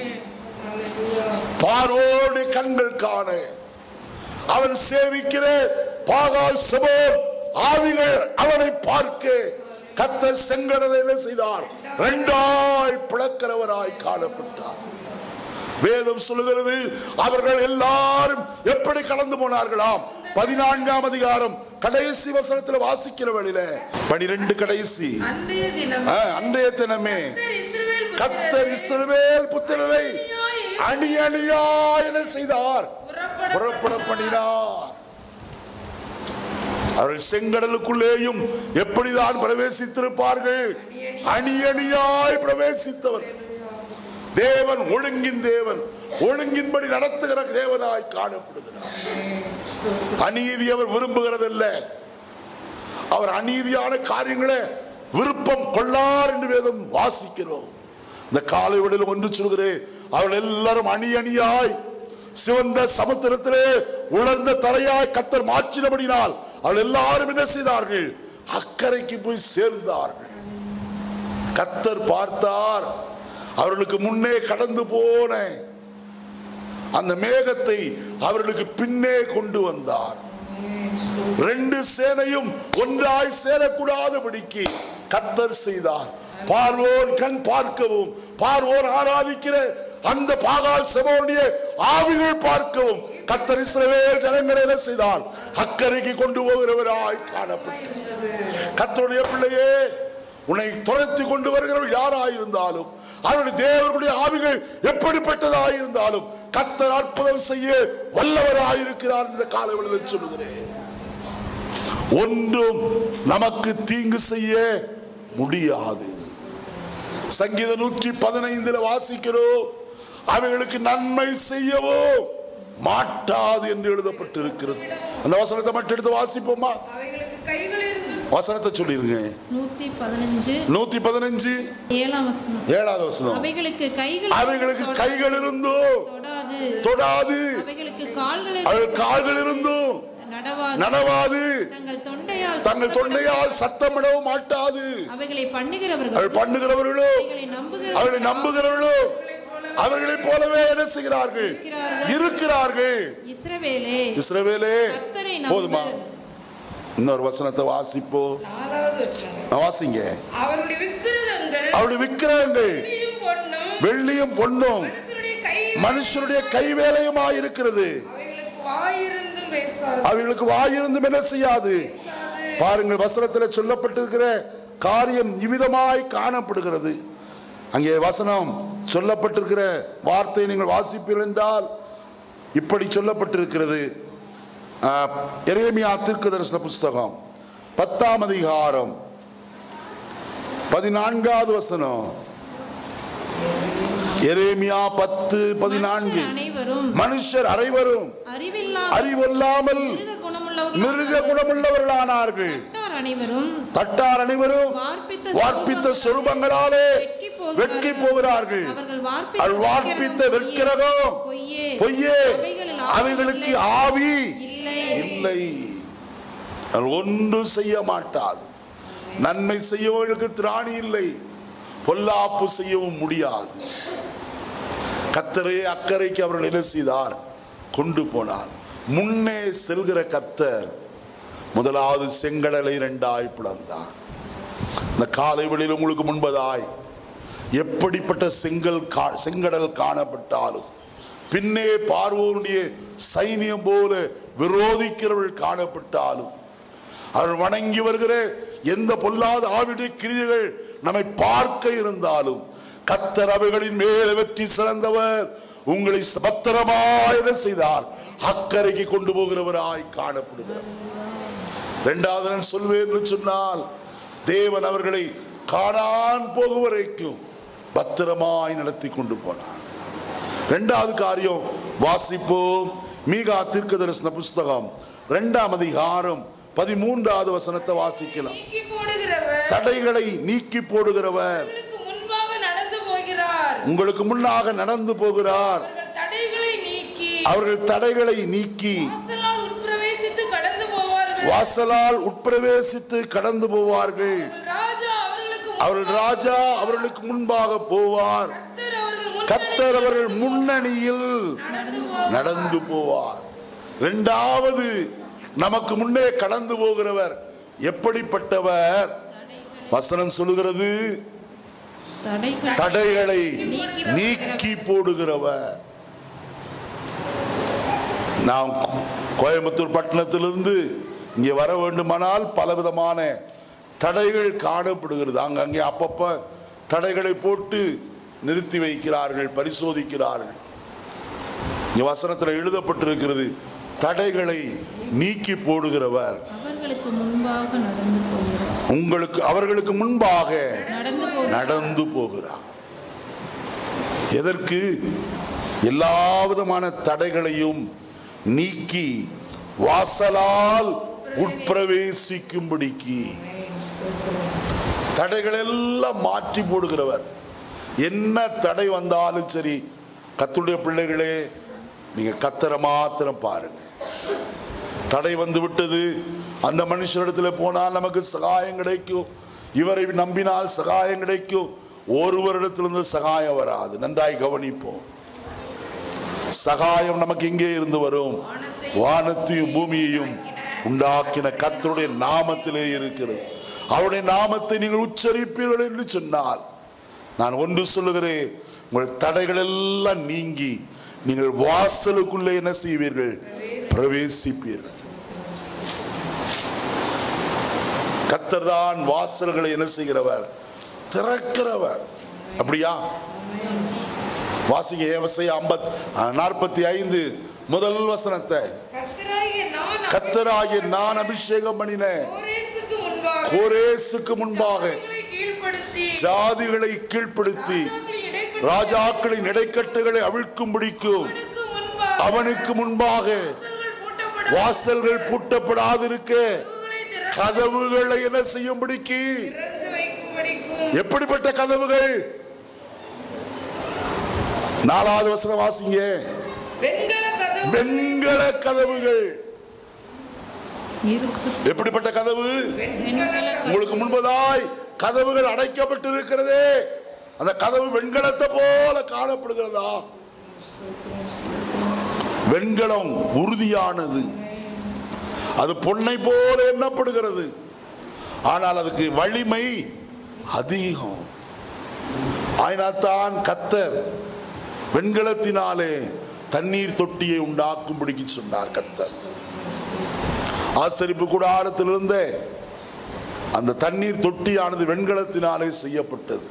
பார்வோடு கண்கள் காண அவன் சேவிக்கிற பாகால் செபோன் ஆவிகள் அவனை பார்க்க கத்த செங்கடலை என்ன செய்தார் இரண்டாய் பிளக்கிறவராய் காணப்பட்டார் வேதம் சொல்லுகிறது அவர்கள் எல்லாரும் எப்படி கடந்து போனார்களாம் பதினான்காம் அதிகாரம் கடைசி வசனத்தில் வாசிக்கிற வழியில பனிரெண்டு கடைசி அன்றைய தினம் ஆ, அன்றைய தினமே கர்த்தர் இஸ்ரவேல் கத்தர் இஸ்ரவேல் புத்திரரை புத்திரரை அணி அணியா என செய்தார் புறப்பட புறப்பட பண்ணினார் அவர்கள் செங்கடலுக்குள்ளேயும் எப்படிதான் பிரவேசித்திருப்பார்கள் அணி அணியாய் பிரவேசித்தவர் தேவன் ஒழுங்கின் தேவன் ஒழுங்கின்படி நடத்துகிற தேவனாய் காணப்படுகிறார் அநீதி அவர் விரும்புகிறதல்ல அவர் அநீதியான காரியங்களை விருப்பம் கொள்ளார் என்று வேதம் வாசிக்கிறோம் இந்த காலை விடலும் ஒன்று சொல்கிறேன் அவர்கள் எல்லாரும் அணி அணியாய் சிவந்த சமுத்திரத்திலே உலர்ந்த தரையாய் கத்தர் மாற்றினபடினால் அவர்கள் எல்லாரும் என்ன செய்தார்கள் அக்கறைக்கு போய் சேர்ந்தார்கள் கத்தர் பார்த்தார் அவர்களுக்கு முன்னே கடந்து போன அந்த மேகத்தை அவர்களுக்கு பின்னே கொண்டு வந்தார் ரெண்டு சேனையும் ஒன்றாய் சேரக்கூடாதபடிக்கு கத்தர் செய்தார் பார்வோர் கண் பார்க்கவும் பார்வோர் ஆராதிக்கிற அந்த பாகால் செபோனுடைய ஆவிகள் பார்க்கவும் கத்தர் இஸ்ரவேல் ஜனங்களை என்ன செய்தார் அக்கறைக்கு கொண்டு போகிறவராய் காணப்பட்டார் கத்தருடைய பிள்ளையே உன்னை துரத்தி கொண்டு வருகிறவர்கள் யாராயிருந்தாலும் அவருடைய தேவனுடைய ஆவிகள் எப்படிப்பட்டதாயிருந்தாலும் கத்தர் அற்புதம் செய்ய வல்லவராயிருக்கிறார் இந்த காலவெளியில் சொல்லுகிறேன் ஒன்றும் நமக்கு தீங்கு செய்ய முடியாது சங்கீத நூற்றி பதினைந்துல வாசிக்கிறோம் அவைகளுக்கு நன்மை செய்யவோ மாட்டாது என்று எழுதப்பட்டிருக்கிறது அந்த வசனத்தை மட்டும் எடுத்து வாசிப்போமா அவைகளுக்கு கைகள் இருந்து வசனத்தை சொல்லிருங்க நூத்தி பதினஞ்சு நூத்தி பதினஞ்சு ஏழாம் வசனம் ஏழாவது வசனம் அவைகளுக்கு கைகள் அவைகளுக்கு கைகள் இருந்தும் தொடாது தொடாது அவைகளுக்கு கால்கள் அவர்கள் கால்கள் இருந்தும் நடவாது நடவாது தங்கள் தொண்டையால் தங்கள் தொண்டையால் சத்தமிடவும் மாட்டாது அவைகளை பண்ணுகிறவர்கள் அவர்கள் பண்ணுகிறவர்களும் அவைகளை நம்புகிற அவர்களை நம்புகிறவர்களும் அவர்களைப் போலவே என்ன செய்கிறார்கள் இருக்கிறார்கள் இஸ்ரவேலே இஸ்ரவேலே கர்த்தரை போதுமா நம்பு இன்னொரு வசனத்தை வாசிப்போ நாலாவது வசனம் வாசிங்க அவருடைய விக்கிரகங்கள் அவருடைய விக்கிரகங்கள் வெள்ளியும் பொன்னும் வெள்ளியும் பொன்னும் மனுஷருடைய கை மனுஷருடைய கைவேலையுமாய் இருக்கிறது அவைகளுக்கு வாயிருந்தும் பேசாது அவைகளுக்கு வாயிருந்தும் என்ன செய்யாது பாருங்கள் வசனத்தில் சொல்லப்பட்டிருக்கிற காரியம் இவ்விதமாய் காணப்படுகிறது அங்கே வசனம் சொல்லப்பட்டிருக்கிற வார்த்தை நீங்கள் வாசிப்பீர்கள் என்றால் இப்படி சொல்லப்பட்டிருக்கிறது ஆஹ், எரேமியா தீர்க்க தரிசன புஸ்தகம் பத்தாம் அதிகாரம் பதினான்காவது வசனம் எரேமியா பத்து பதினான்கு மனுஷர் அனைவரும் மனுஷர் அனைவரும் அறிவில்லாமல் அறிவல்லாமல் மிருக குணமுள்ளவர்கள் மிருக குணமுள்ளவர்களானார்கள் தட்டார் அனைவரும் தட்டார் அனைவரும் வார்ப்பித்த வார்ப்பித்த சொருபங்களாலே வெட்கி வெட்கி போகிறார்கள் அவர்கள் அவள் வார்ப்பித்த வெட்கிறகம் பொய்யே பொய்யே அவைகளில் ஆவி அவைகளுக்கு இல்லை. ஆவி இல்லை இல்லை அவள் ஒன்றும் செய்ய மாட்டாது நன்மை செய்யவர்களுக்கு திராணி இல்லை பொல்லாப்பு செய்யவும் முடியாது கத்தரே அக்கறைக்கு அவர்கள் என்ன செய்தார் கொண்டு போனார் முன்னே செல்கிற கத்தர் முதலாவது செங்கடலை இரண்டாய் பிளந்தார் இந்த காலை வெளியில் உங்களுக்கு முன்பதாய் எப்படிப்பட்ட செங்கல் கா- செங்கடல் காணப்பட்டாலும் பின்னே பார்வோனுடைய சைனியம் போல விரோதிக்கிறவர்கள் காணப்பட்டாலும் அவர்கள் வணங்கி வருகிற எந்த பொல்லாத ஆவிடைய கிரியைகள் நம்மை பார்க்க இருந்தாலும் கத்தர் அவைகளின் மேல் வெற்றி சிறந்தவர் உங்களை பத்திரமாய் என்ன செய்தார் அக்கறைக்கு கொண்டு போகிறவராய் காணப்படுகிறார் இரண்டாவது நான் சொல்வேன் என்று சொன்னால் தேவன் அவர்களை காணான் போகும் வரைக்கும் பத்திரமாய் நடத்தி கொண்டு போனார் ரெண்டாவது காரியம் வாசிப்போம் மீகா தீர்க்க தரிசன புஸ்தகம் ரெண்டாம் அதிகாரம் பதிமூன்றாவது வசனத்தை வாசிக்கலாம் நீக்கி போடுகிறவர் தடைகளை நீக்கி போடுகிறவர் உங்களுக்கு முன்பாக நடந்து போகிறார் உங்களுக்கு முன்னாக நடந்து போகிறார் அவர்கள் தடைகளை நீக்கி அவர்கள் தடைகளை நீக்கி வாசலால் உட்பிரவேசித்து கடந்து போவார்கள் வாசலால் உட்பிரவேசித்து கடந்து போவார்கள் ராஜா அவர்களுக்கு அவர்கள் ராஜா அவர்களுக்கு முன்பாக போவார் கர்த்தர் அவர்கள் முன் கத்தர் அவர்கள் முன்னணியில் நடந்து போவார் நடந்து போவார் இரண்டாவது நமக்கு முன்னே கடந்து போகிறவர் எப்படிப்பட்டவர் வசனம் சொல்லுகிறது தடைகள் தடைகளை நீக்கி போடுகிறவர் நாம் கோயம்புத்தூர் பட்டணத்திலிருந்து இங்கே வர வேண்டுமானால் பலவிதமான தடைகள் காணப்படுகிறது அங்கங்கே அப்பப்ப தடைகளை போட்டு நிறுத்தி வைக்கிறார்கள் பரிசோதிக்கிறார்கள் இங்கே வசனத்தில் எழுதப்பட்டிருக்கிறது தடைகளை நீக்கி போடுகிறவர் அவர்களுக்கு முன்பாக நடந்து போகிறார் உங்களுக்கு அவர்களுக்கு முன்பாக நடந்து போகிறார் நடந்து போகிறார் எதற்கு எல்லா விதமான தடைகளையும் நீக்கி வாசலால் உட்பிரவேசிக்கும்படிக்கு தடைகள் எல்லாம் மாற்றி போடுகிறவர் என்ன தடை வந்தாலும் சரி கத்துடைய பிள்ளைகளே நீங்க கத்தரை மாத்திரம் பாருங்க தடை வந்து விட்டது அந்த மனுஷனிடத்துல போனால் நமக்கு சகாயம் கிடைக்கும் இவரை நம்பினால் சகாயம் கிடைக்கும் ஒருவரிடத்திலிருந்து சகாயம் வராது நன்றாய் கவனிப்போம் சகாயம் நமக்கு எங்கே இருந்து வரும் வானத்தையும் பூமியையும் உண்டாக்கின கர்த்தருடைய நாமத்திலே இருக்கிறது அவருடைய நாமத்தை நீங்கள் உச்சரிப்பீர்கள் என்று சொன்னால் நான் ஒன்று சொல்லுகிறேன் உங்கள் தடைகள் எல்லாம் நீங்கி நீங்கள் வாசலுக்குள்ளே என்ன செய்வீர்கள் பிரவேசிப்பீர்கள் கத்தர் தான் வாசல்களை என்ன செய்கிறவர் திறக்கிறவர் அப்படியா வாசிக்க ஏவசை ஐம்பத் நாற்பத்தி ஐந்து முதல் வசனத்தை கர்த்தராகிய நான் கத்தராகிய நான் அபிஷேகம் பண்ணின கோரேசுக்கு முன்பாக கோரேசுக்கு முன்பாக ஜாதிகளை கீழ்ப்படுத்தி ஜாதிகளை கீழ்ப்படுத்தி ராஜாக்களின் இடைப்பட்டு ராஜாக்களின் இடைக்கட்டுகளை அவிழ்க்கும்படிக்கும் அவனுக்கு முன்பாக அவனுக்கு முன்பாக வாசல்கள் பூட்டப்பட வாசல்கள் பூட்டப்படாதிருக்க கதவுகளை திறந்து கதவுகளை என்ன செய்யும்படிக்கு வைக்கும்படிக்கும் எப்படிப்பட்ட கதவுகள் நாலாவது வசனம் வாசிங்க வெண்கல கதவு வெண்கல கதவுகள் இருக்கு எப்படிப்பட்ட கதவு வெண்கல உங்களுக்கு முன்பதாய் கதவுகள் அடைக்கப்பட்டிருக்கிறதே அந்த கதவு வெண்கலத்தை போல காணப்படுகிறதா வெண்கலம் உறுதியானது அது பொன்னை போல எண்ணப்படுகிறது ஆனால் அதுக்கு வலிமை அதிகம் ஆயினாத்தான் கத்தர் வெண்கலத்தினாலே தண்ணீர் தொட்டியை உண்டாக்கும்படிக்கு சொன்னார் கத்தர் ஆசரிப்பு கூடாரத்திலிருந்தே அந்த தண்ணீர் தொட்டியானது வெண்கலத்தினாலே செய்யப்பட்டது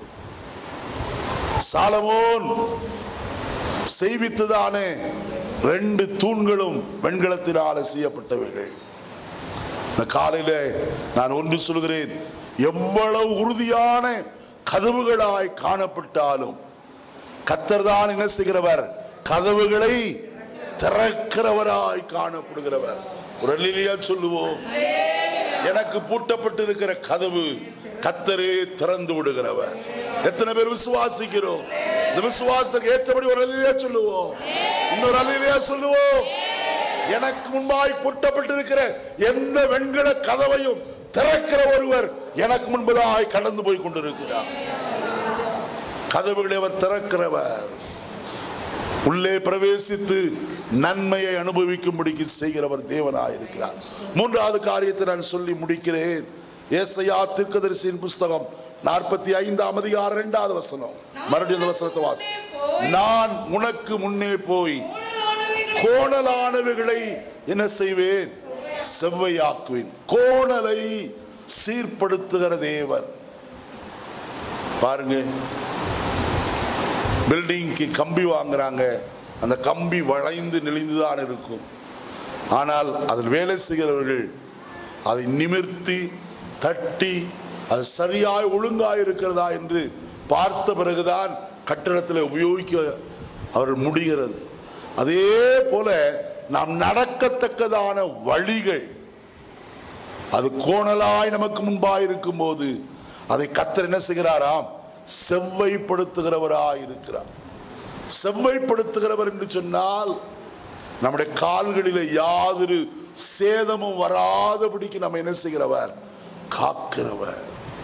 சாலமோன் செய்வித்ததானே ரெண்டு தூண்களும் வெண்கலத்தினாலே செய்யப்பட்டவைகள் இந்த காலையில நான் ஒன்று சொல்கிறேன் எவ்வளவு உறுதியான கதவுகளாய் காணப்பட்டாலும் கத்தர் தான் என்ன செய்கிறவர் கதவுகளை திறக்கிறவராய் காணப்படுகிறவர் ஒரு அல்லேலூயா சொல்லுவோம் எனக்கு பூட்டப்பட்டு இருக்கிற கதவு கத்தரே திறந்து விடுகிறவர் எத்தனை பேர் விசுவாசிக்கிறோம் இந்த விசுவாசத்துக்கு ஏற்றபடி ஒரு அல்லையா சொல்லுவோம் இன்னொரு அல்லையா சொல்லுவோம் எனக்கு முன்பாய் பூட்டப்பட்டிருக்கிற எந்த வெண்கல கதவையும் திறக்கிற ஒருவர் எனக்கு முன்பதாய் கடந்து போய் கொண்டிருக்கிறார் கதவுகளை அவர் திறக்கிறவர் உள்ளே பிரவேசித்து நன்மையை அனுபவிக்கும்படிக்கு செய்கிறவர் தேவனாய் இருக்கிறார் மூன்றாவது காரியத்தை நான் சொல்லி முடிக்கிறேன் ஏசையா தீர்க்கதரிசியின் புஸ்தகம் நாற்பத்தி ஐந்தாம் அதிகாரம் இரண்டாவது வசனம் மறுபடியும் அந்த வசனத்தை வாசி நான் உனக்கு முன்னே போய் கோணலானவைகளை கோணலானவைகளை என்ன செய்வேன் செவ்வையாக்குவேன் கோணலை சீர்படுத்துகிற தேவன் பாருங்க பில்டிங்க்கு கம்பி வாங்குறாங்க அந்த கம்பி வளைந்து நெளிந்து தான் இருக்கும் ஆனால் அதில் வேலை செய்கிறவர்கள் அதை நிமிர்த்தி தட்டி அது சரியாய் ஒழுங்காய் இருக்கிறதா என்று பார்த்த பிறகுதான் கட்டடத்தில் உபயோகிக்க அவர்கள் முடிகிறது அதே போல நாம் நடக்கத்தக்கதான வழிகள் அது கோணலாய் நமக்கு முன்பாய் இருக்கும் போது அதை கத்தர் என்ன செய்கிறாராம் செவ்வைப்படுத்துகிறவராய் இருக்கிறார் செவ்வைப்படுத்துகிறவர் என்று சொன்னால் நம்முடைய கால்களிலே யாதொரு சேதமும் வராதபடிக்கு நம்ம என்ன செய்கிறவர் காக்கிறவர்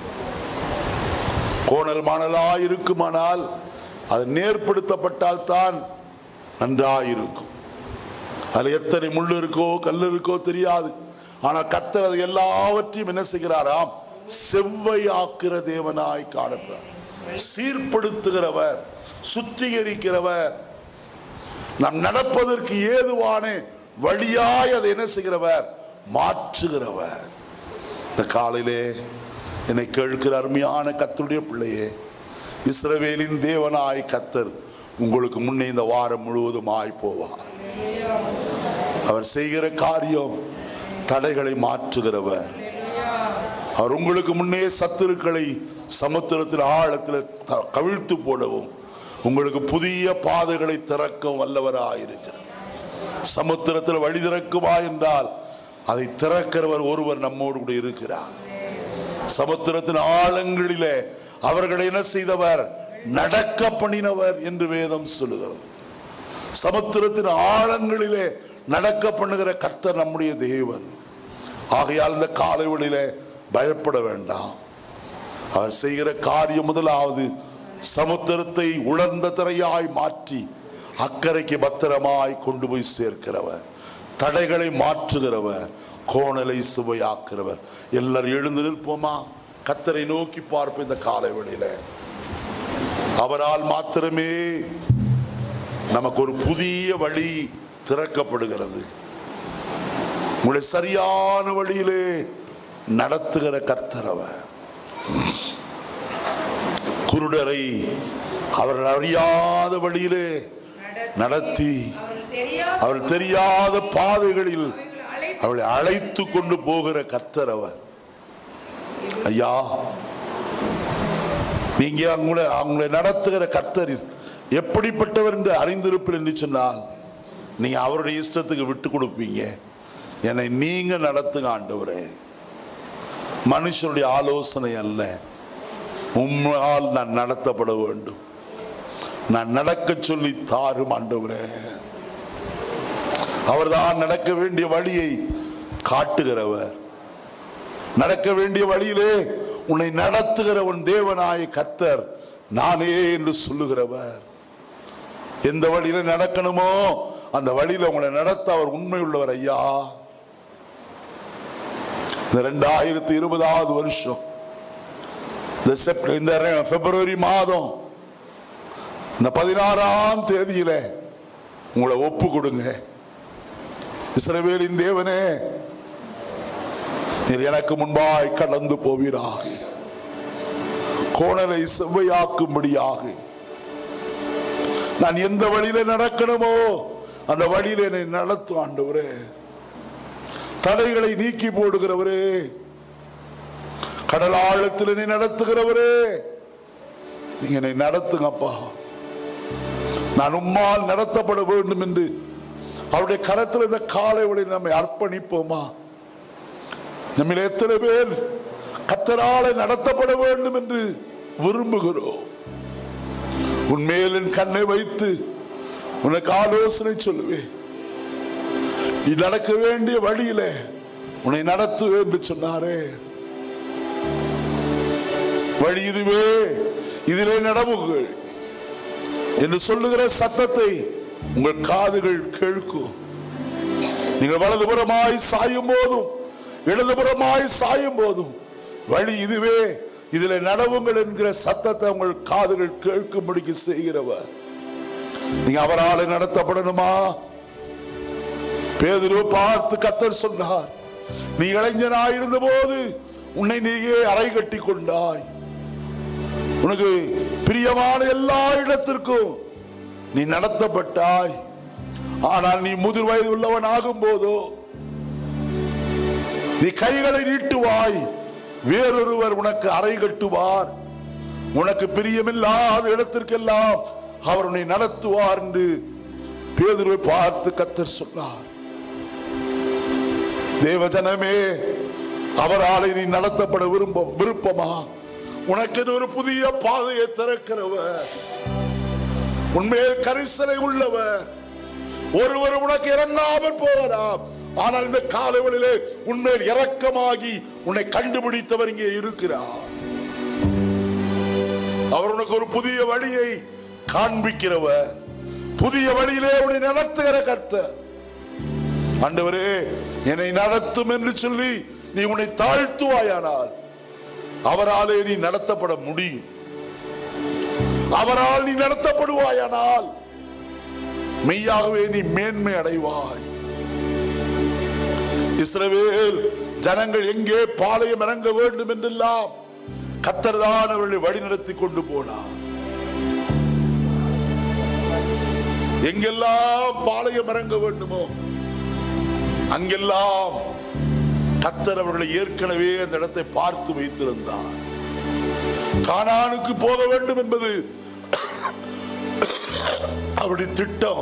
கோணல் மாணலாய் இருக்குமானால் அது நேர்படுத்தப்பட்டால் தான் நன்றாயிருக்கும் அதில் எத்தனை முள் இருக்கோ கல் இருக்கோ தெரியாது ஆனால் கத்தர் அது எல்லாவற்றையும் என்ன செய்கிறாராம் செவ்வையாக்குற தேவனாய் காணப்படுறார் சீர்படுத்துகிறவர் சுத்திகரிக்கிறவர் நாம் நடப்பதற்கு ஏதுவான வழியாய் அதை என்ன செய்கிறவர் மாற்றுகிறவர் இந்த காலையிலே என்னை கேட்கிற அருமையான கத்தருடைய பிள்ளையே இஸ்ரவேலின் தேவனாய் கத்தர் உங்களுக்கு முன்னே இந்த வாரம் முழுவதுமாய் போவார் அவர் செய்கிற காரியம் தடைகளை மாற்றுகிறவர் அவர் உங்களுக்கு முன்னே சத்துருக்களை சமுத்திரத்தில் ஆழத்தில் க- கவிழ்த்து போடவும் உங்களுக்கு புதிய பாதைகளை திறக்கவும் வல்லவராயிருக்கிறார் சமுத்திரத்தில் வழி திறக்குமா என்றால் அதை திறக்கிறவர் ஒருவர் நம்மோடு கூட இருக்கிறார் சமுத்திரத்தின் ஆழங்களிலே அவர்களை என்ன செய்தவர் நடக்க பண்ணினவர் என்று வேதம் சொல்லுகிறது சமுத்திரத்தின் ஆழங்களிலே நடக்க பண்ணுகிற கர்த்தர் நம்முடைய தேவன் ஆகையால் இந்த காலை வேளையிலே பயப்பட வேண்டாம் அவர் செய்கிற காரியம் முதலாவது சமுத்திரத்தை உலர்ந்த திரையாய் மாற்றி அக்கறைக்கு பத்திரமாய் கொண்டு போய் சேர்க்கிறவர் தடைகளை மாற்றுகிறவர் கோணலை சுவையாக்குறவர் எல்லாரும் எழுந்து நிற்போமா கத்தரை நோக்கி பார்ப்போம் இந்த காலை வேளையில அவரால் மாத்திரமே நமக்கு ஒரு புதிய வழி திறக்கப்படுகிறது உங்களை சரியான வழியிலே நடத்துகிற கர்த்தரவர் குருடரை அவர்கள் அறியாத வழியிலே நடத்தி அவர்கள் தெரியாத அவர் தெரியாத பாதைகளில் அவைகளை அழைத்து அவளை அழைத்து கொண்டு போகிற கர்த்தர் அவர் ஐயா நீங்க அவங்கள அவங்களை நடத்துகிற கர்த்தர் எப்படிப்பட்டவர் என்று அறிந்திருப்பீர் என்று சொன்னால் நீங்க அவருடைய இஷ்டத்துக்கு விட்டு கொடுப்பீங்க என்னை நீங்க நடத்துங்க ஆண்டவரே மனுஷனுடைய ஆலோசனை அல்ல உம்மால் நான் நடத்தப்பட வேண்டும் நான் நடக்க சொல்லி தாரும் ஆண்டவரே அவர்தான் நடக்க வேண்டிய வழியை காட்டுகிறவர் நடக்க வேண்டிய வழியிலே உன்னை நடத்துகிற உன் தேவனாய கத்தர் நானே என்று சொல்லுகிறவர் எந்த வழியில நடக்கணுமோ அந்த வழியில உங்களை நடத்த அவர் உண்மை உள்ளவர் ஐயா இந்த ரெண்டாயிரத்தி இருபதாவது வருஷம் இந்த செப்ட இந்த பிப்ரவரி மாதம் இந்த பதினாறாம் தேதியில உங்களை ஒப்பு கொடுங்க இஸ்ரவேலின் தேவனே நீர் எனக்கு முன்பாய் கடந்து போவீராக கோணலை செவ்வையாக்கும்படியாக நான் எந்த வழியில நடக்கணுமோ அந்த வழியில என்னை நடத்தும் ஆண்டவரே தடைகளை நீக்கி போடுகிறவரே கடல் ஆழத்தில் என்னை நடத்துகிறவரே நீங்க என்னை நடத்துங்கப்பா நான் உம்மால் நடத்தப்பட வேண்டும் என்று அவருடைய கரத்தில் இந்த காலை வழி நம்மை அர்ப்பணிப்போமா நம்மில் எத்தனை பேர் கத்தரால நடத்தப்பட வேண்டும் என்று விரும்புகிறோம் உன்மேல் என் கண்ணை வைத்து உனக்கு ஆலோசனை சொல்லுவேன் நீ நடக்க வேண்டிய வழியில உன்னை நடத்துவேன் என்று சொன்னாரே வழி இதுவே இதிலே நடவுகள் என்று சொல்லுகிற சத்தத்தை உங்கள் காதுகள் கேட்கும் நீங்கள் வலதுபுறமாய் சாயும் போதும் இடதுபுறமாய் சாயும் போதும் வழி இதுவே இதில் நடவுங்கள் என்கிற சத்தத்தை உங்கள் காதுகள் கேட்கும்படிக்கு செய்கிறவர் நீங்க அவரால் நடத்தப்படணுமா பேதுரு பார்த்து கத்தர் சொன்னார் நீ இளைஞனாய் இருந்த போது உன்னை நீயே அறை கட்டி கொண்டாய் உனக்கு பிரியமான எல்லா இடத்திற்கும் நீ நடத்தப்பட்டாய் ஆனால் நீ முதிர் வயது உள்ளவன் ஆகும் போதோ நீ கைகளை நீட்டுவாய் வேறொருவர் உனக்கு அறை கட்டுவார் உனக்கு பிரியமில்லாத இடத்திற்கெல்லாம் அவர் உன்னை நடத்துவார் என்று பேதுருவை பார்த்து கத்தர் சொன்னார் தேவஜனமே அவரால் நீ நடத்தப்பட விரும்ப விருப்பமா உனக்கு ஒரு புதிய பாதையை திறக்கிறவர் உண்மையில் கரிசனை உள்ளவர் ஒருவர் உனக்கு இறங்காமல் போகலாம் ஆனால் இந்த காலவெளியிலே உண்மையில் இரக்கமாகி உன்னை கண்டுபிடித்தவர் இங்கே இருக்கிறார் அவர் உனக்கு ஒரு புதிய வழியை காண்பிக்கிறவர் புதிய வழியிலே உன்னை நடத்துகிற கர்த்தர் ஆண்டவரே என்னை நடத்தும் என்று சொல்லி நீ உன்னை தாழ்த்துவாயானால் அவராலே நீ நடத்தப்பட முடியும் அவரால் நீ நடத்தப்படுவாயானால் மெய்யாகவே நீ மேன்மை அடைவாய் இஸ்ரவேல் ஜனங்கள் எங்கே பாளையம் இறங்க வேண்டும் என்றெல்லாம் கத்தர்தான் அவர்களை வழிநடத்தி கொண்டு போனார் எங்கெல்லாம் பாளையம் இறங்க வேண்டுமோ அங்கெல்லாம் கத்தர் அவர்களை ஏற்கனவே அந்த இடத்தை பார்த்து வைத்திருந்தார் கானானுக்கு போக வேண்டும் என்பது அவருடைய திட்டம்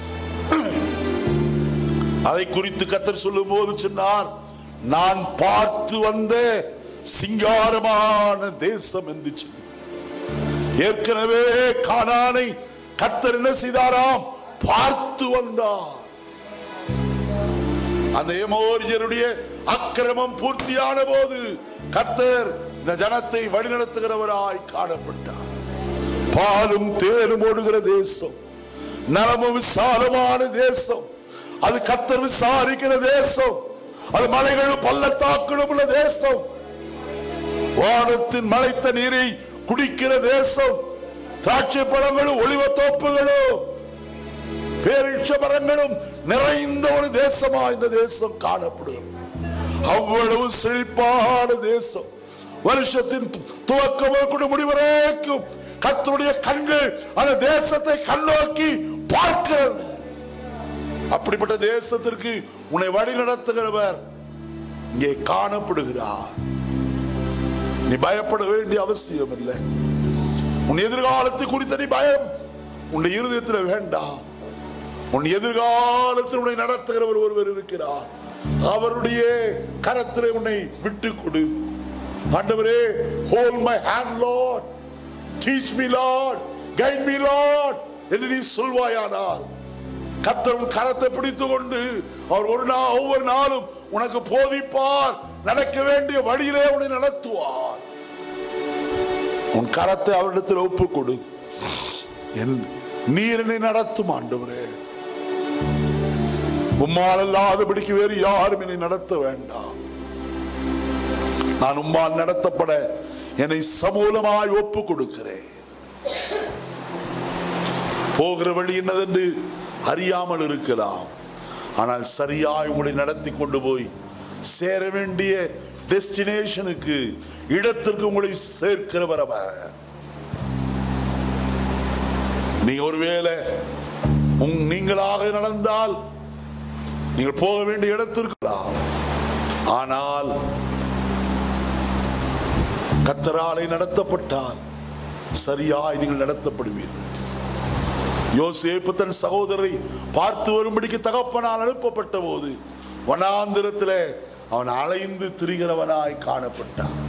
அதை குறித்து கத்தர் சொல்லும் போது சொன்னார் நான் பார்த்து வந்த சிங்காரமான தேசம் என்று சொல்லி ஏற்கனவே கானானை கத்தர் என்ன செய்தாராம் பார்த்து வந்தார் அந்த எமோரியருடைய அக்கிரமம் பூர்த்தியான போது கத்தர் இந்த ஜனத்தை வழிநடத்துகிறவராய் காணப்பட்டார் பாலும் தேனும் ஓடுகிற தேசம் நலமும் விசாலமான தேசம் அது கத்தர் விசாரிக்கிற தேசம் அது மலைகளும் பள்ளத்தாக்களும் உள்ள தேசம் வானத்தின் மலைத்த நீரை குடிக்கிற தேசம் திராட்சை பழங்களும் ஒளிவ தோப்புகளும் பேரிட்ச மரங்களும் நிறைந்த ஒரு தேசமா இந்த தேசம் காணப்படுகிறது அவ்வளவு செழிப்பான தேசம் வருஷத்தின் து- துவக்கம் முதற்கொண்டு முடிவரைக்கும் கர்த்தருடைய கண்கள் அந்த தேசத்தை கண்ணோக்கி பார்க்கிறது அப்படிப்பட்ட தேசத்திற்கு உன்னை வழி நடத்துகிறவர் இங்கே காணப்படுகிறார் நீ பயப்பட வேண்டிய அவசியம் இல்லை உன் எதிர்காலத்தை குறித்த நீ பயம் உன் இருதயத்தில் வேண்டாம் உன் எதிர்காலத்தில் உன்னை நடத்துகிறவர் ஒருவர் இருக்கிறார் அவருடைய கரத்திலே உன்னை விட்டு கொடு ஆண்டவரே hold my hand lord teach me lord guide me lord என்று நீ சொல்வாயானால் கர்த்தர் உன் கரத்தை பிடித்துக் கொண்டு அவர் ஒரு நாள் ஒவ்வொரு நாளும் உனக்கு போதிப்பார் நடக்க வேண்டிய வழியிலே உன்னை நடத்துவார் உன் கரத்தை அவரிடத்தில் ஒப்புக் கொடு என் நீர் என்னை நடத்தும் ஆண்டவரே உம்மால் அல்லாதபடிக்கு வேறு யாரும் என்னை நடத்த வேண்டாம் நான் உம்மால் நடத்தப்பட என்னை சமூலமாய் ஒப்பு கொடுக்கிறேன் போகிற வழி என்னதென்று அறியாமல் இருக்கலாம் ஆனால் சரியாய் உங்களை நடத்தி கொண்டு போய் சேர வேண்டிய டெஸ்டினேஷனுக்கு இடத்திற்கு உங்களை சேர்க்கிறவர் அவர் நீங்க ஒருவேளை உங் நீங்களாக நடந்தால் நீங்கள் போக வேண்டிய இடத்திற்கலாம் ஆனால் கத்தராலை நடத்தப்பட்டால் சரியாய் நீங்கள் நடத்தப்படுவீர்கள் யோசேப்பு தன் சகோதரரை பார்த்து வரும்படிக்கு தகப்பனால் அனுப்பப்பட்ட போது வனாந்திரத்திலே அவன் அலைந்து திரிகிறவனாய் காணப்பட்டான்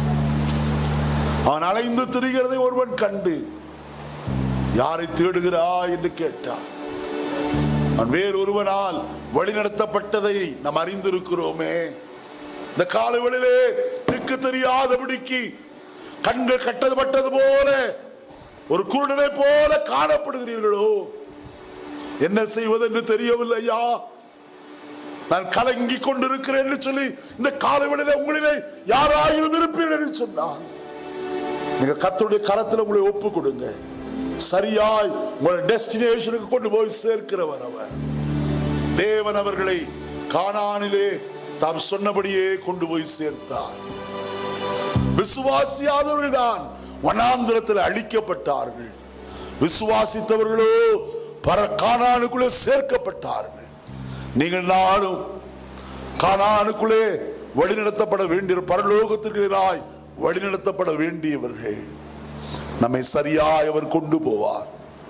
அவன் அலைந்து திரிகிறதை ஒருவன் கண்டு யாரை தேடுகிறாய் என்று கேட்டான் அவன் வேறொருவனால் வழிநடத்தப்பட்டதை நாம் அறிந்திருக்கிறோமே இந்த காலவெளியிலே திக்கு தெரியாதபடிக்கு கண்கள் கட்டப்பட்டது போல ஒரு குருடனை போல காணப்படுகிறீர்களோ என்ன செய்வது என்று தெரியவில்லையா நான் கலங்கி கொண்டிருக்கிறேன் என்று சொல்லி இந்த காலவெளியில உங்களிலே யாராயிரம் இருப்பீர்கள் என்று சொன்னான் நீங்க கர்த்தருடைய கரத்துல உங்களை ஒப்பு கொடுங்க சரியாய் உங்களை டெஸ்டினேஷனுக்கு கொண்டு போய் சேர்க்கிறவர் அவர் தேவன் அவர்களை கானானிலே தாம் சொன்னபடியே கொண்டு போய் சேர்த்தார் விசுவாசியாதவர்கள் தான் வனாந்திரத்தில் அழிக்கப்பட்டார்கள் விசுவாசித்தவர்களோ பர கானானுக்குள்ளே சேர்க்கப்பட்டார்கள் நீங்கள் நானும் கானானுக்குள்ளே வழிநடத்தப்பட வேண்டிய பரலோகத்திற்கு எதிராய் வழிநடத்தப்பட வேண்டியவர்கள் நம்மை சரியாய் அவர் கொண்டு போவார்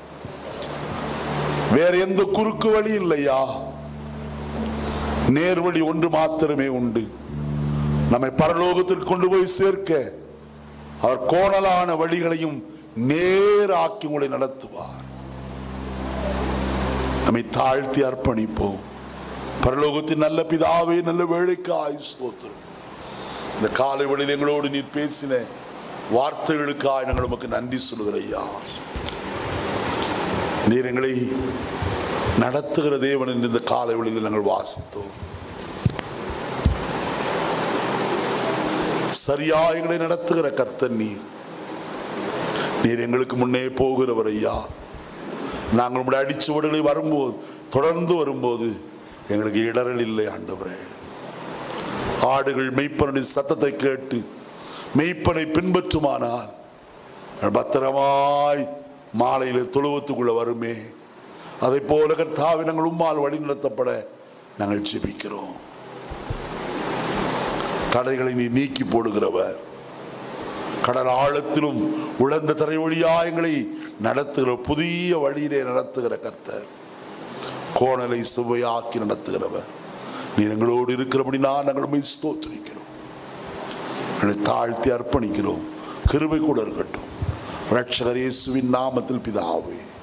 வேற எந்த குறுக்கு வழி இல்லையா நேர்வழி ஒன்று மாத்திரமே உண்டு நம்மை பரலோகத்திற்கு கொண்டு போய் சேர்க்க அவர் கோணலான வழிகளையும் நேராக்கி உங்களை நடத்துவார் நம்மை தாழ்த்தி அர்ப்பணிப்போம் பரலோகத்தின் நல்ல பிதாவே நல்ல வேலைக்கு ஆயுஸ்தோத்திரம் இந்த காலை வழியில் எங்களோடு நீர் பேசின வார்த்தைகளுக்காக நாங்கள் உமக்கு நன்றி சொல்லுகிற ஐயா நீர் எங்களை நடத்துகிற தேவன் என்று இந்த காலை வழியில் நாங்கள் வாசித்தோம் சரியா எங்களை நடத்துகிற கர்த்தன் நீர் நீர் எங்களுக்கு முன்னே போகிறவர் ஐயா நாங்கள் உங்களுடைய அடிச்சுவடுகளை வரும்போது தொடர்ந்து வரும்போது எங்களுக்கு இடரல் இல்லை ஆண்டவரே ஆடுகள் மெய்ப்பனுடைய சத்தத்தை கேட்டு மெய்ப்பனை பின்பற்றுமானால் பத்திரமாய் மாலையில் தொழுவத்துக்குள்ள வருமே அதை போல கர்த்தாவை நாங்கள் உம்மால் வழி நடத்தப்பட நாங்கள் ஜெபிக்கிறோம் தடைகளை நீ நீக்கி போடுகிறவர் கடல் ஆழத்திலும் உழந்த தரை வழியா எங்களை நடத்துகிற புதிய வழியிலே நடத்துகிற கர்த்தர் கோணலை சுவையாக்கி நடத்துகிறவர் நீ எங்களோடு இருக்கிறபடி நான் நாங்கள் உண்மை ஸ்தோத்திரிக்கிறோம் எங்களை தாழ்த்தி அர்ப்பணிக்கிறோம் கிருபை கூட இருக்கட்டும் ரட்சகர் இயேசுவின் நாமத்தில் பிதாவே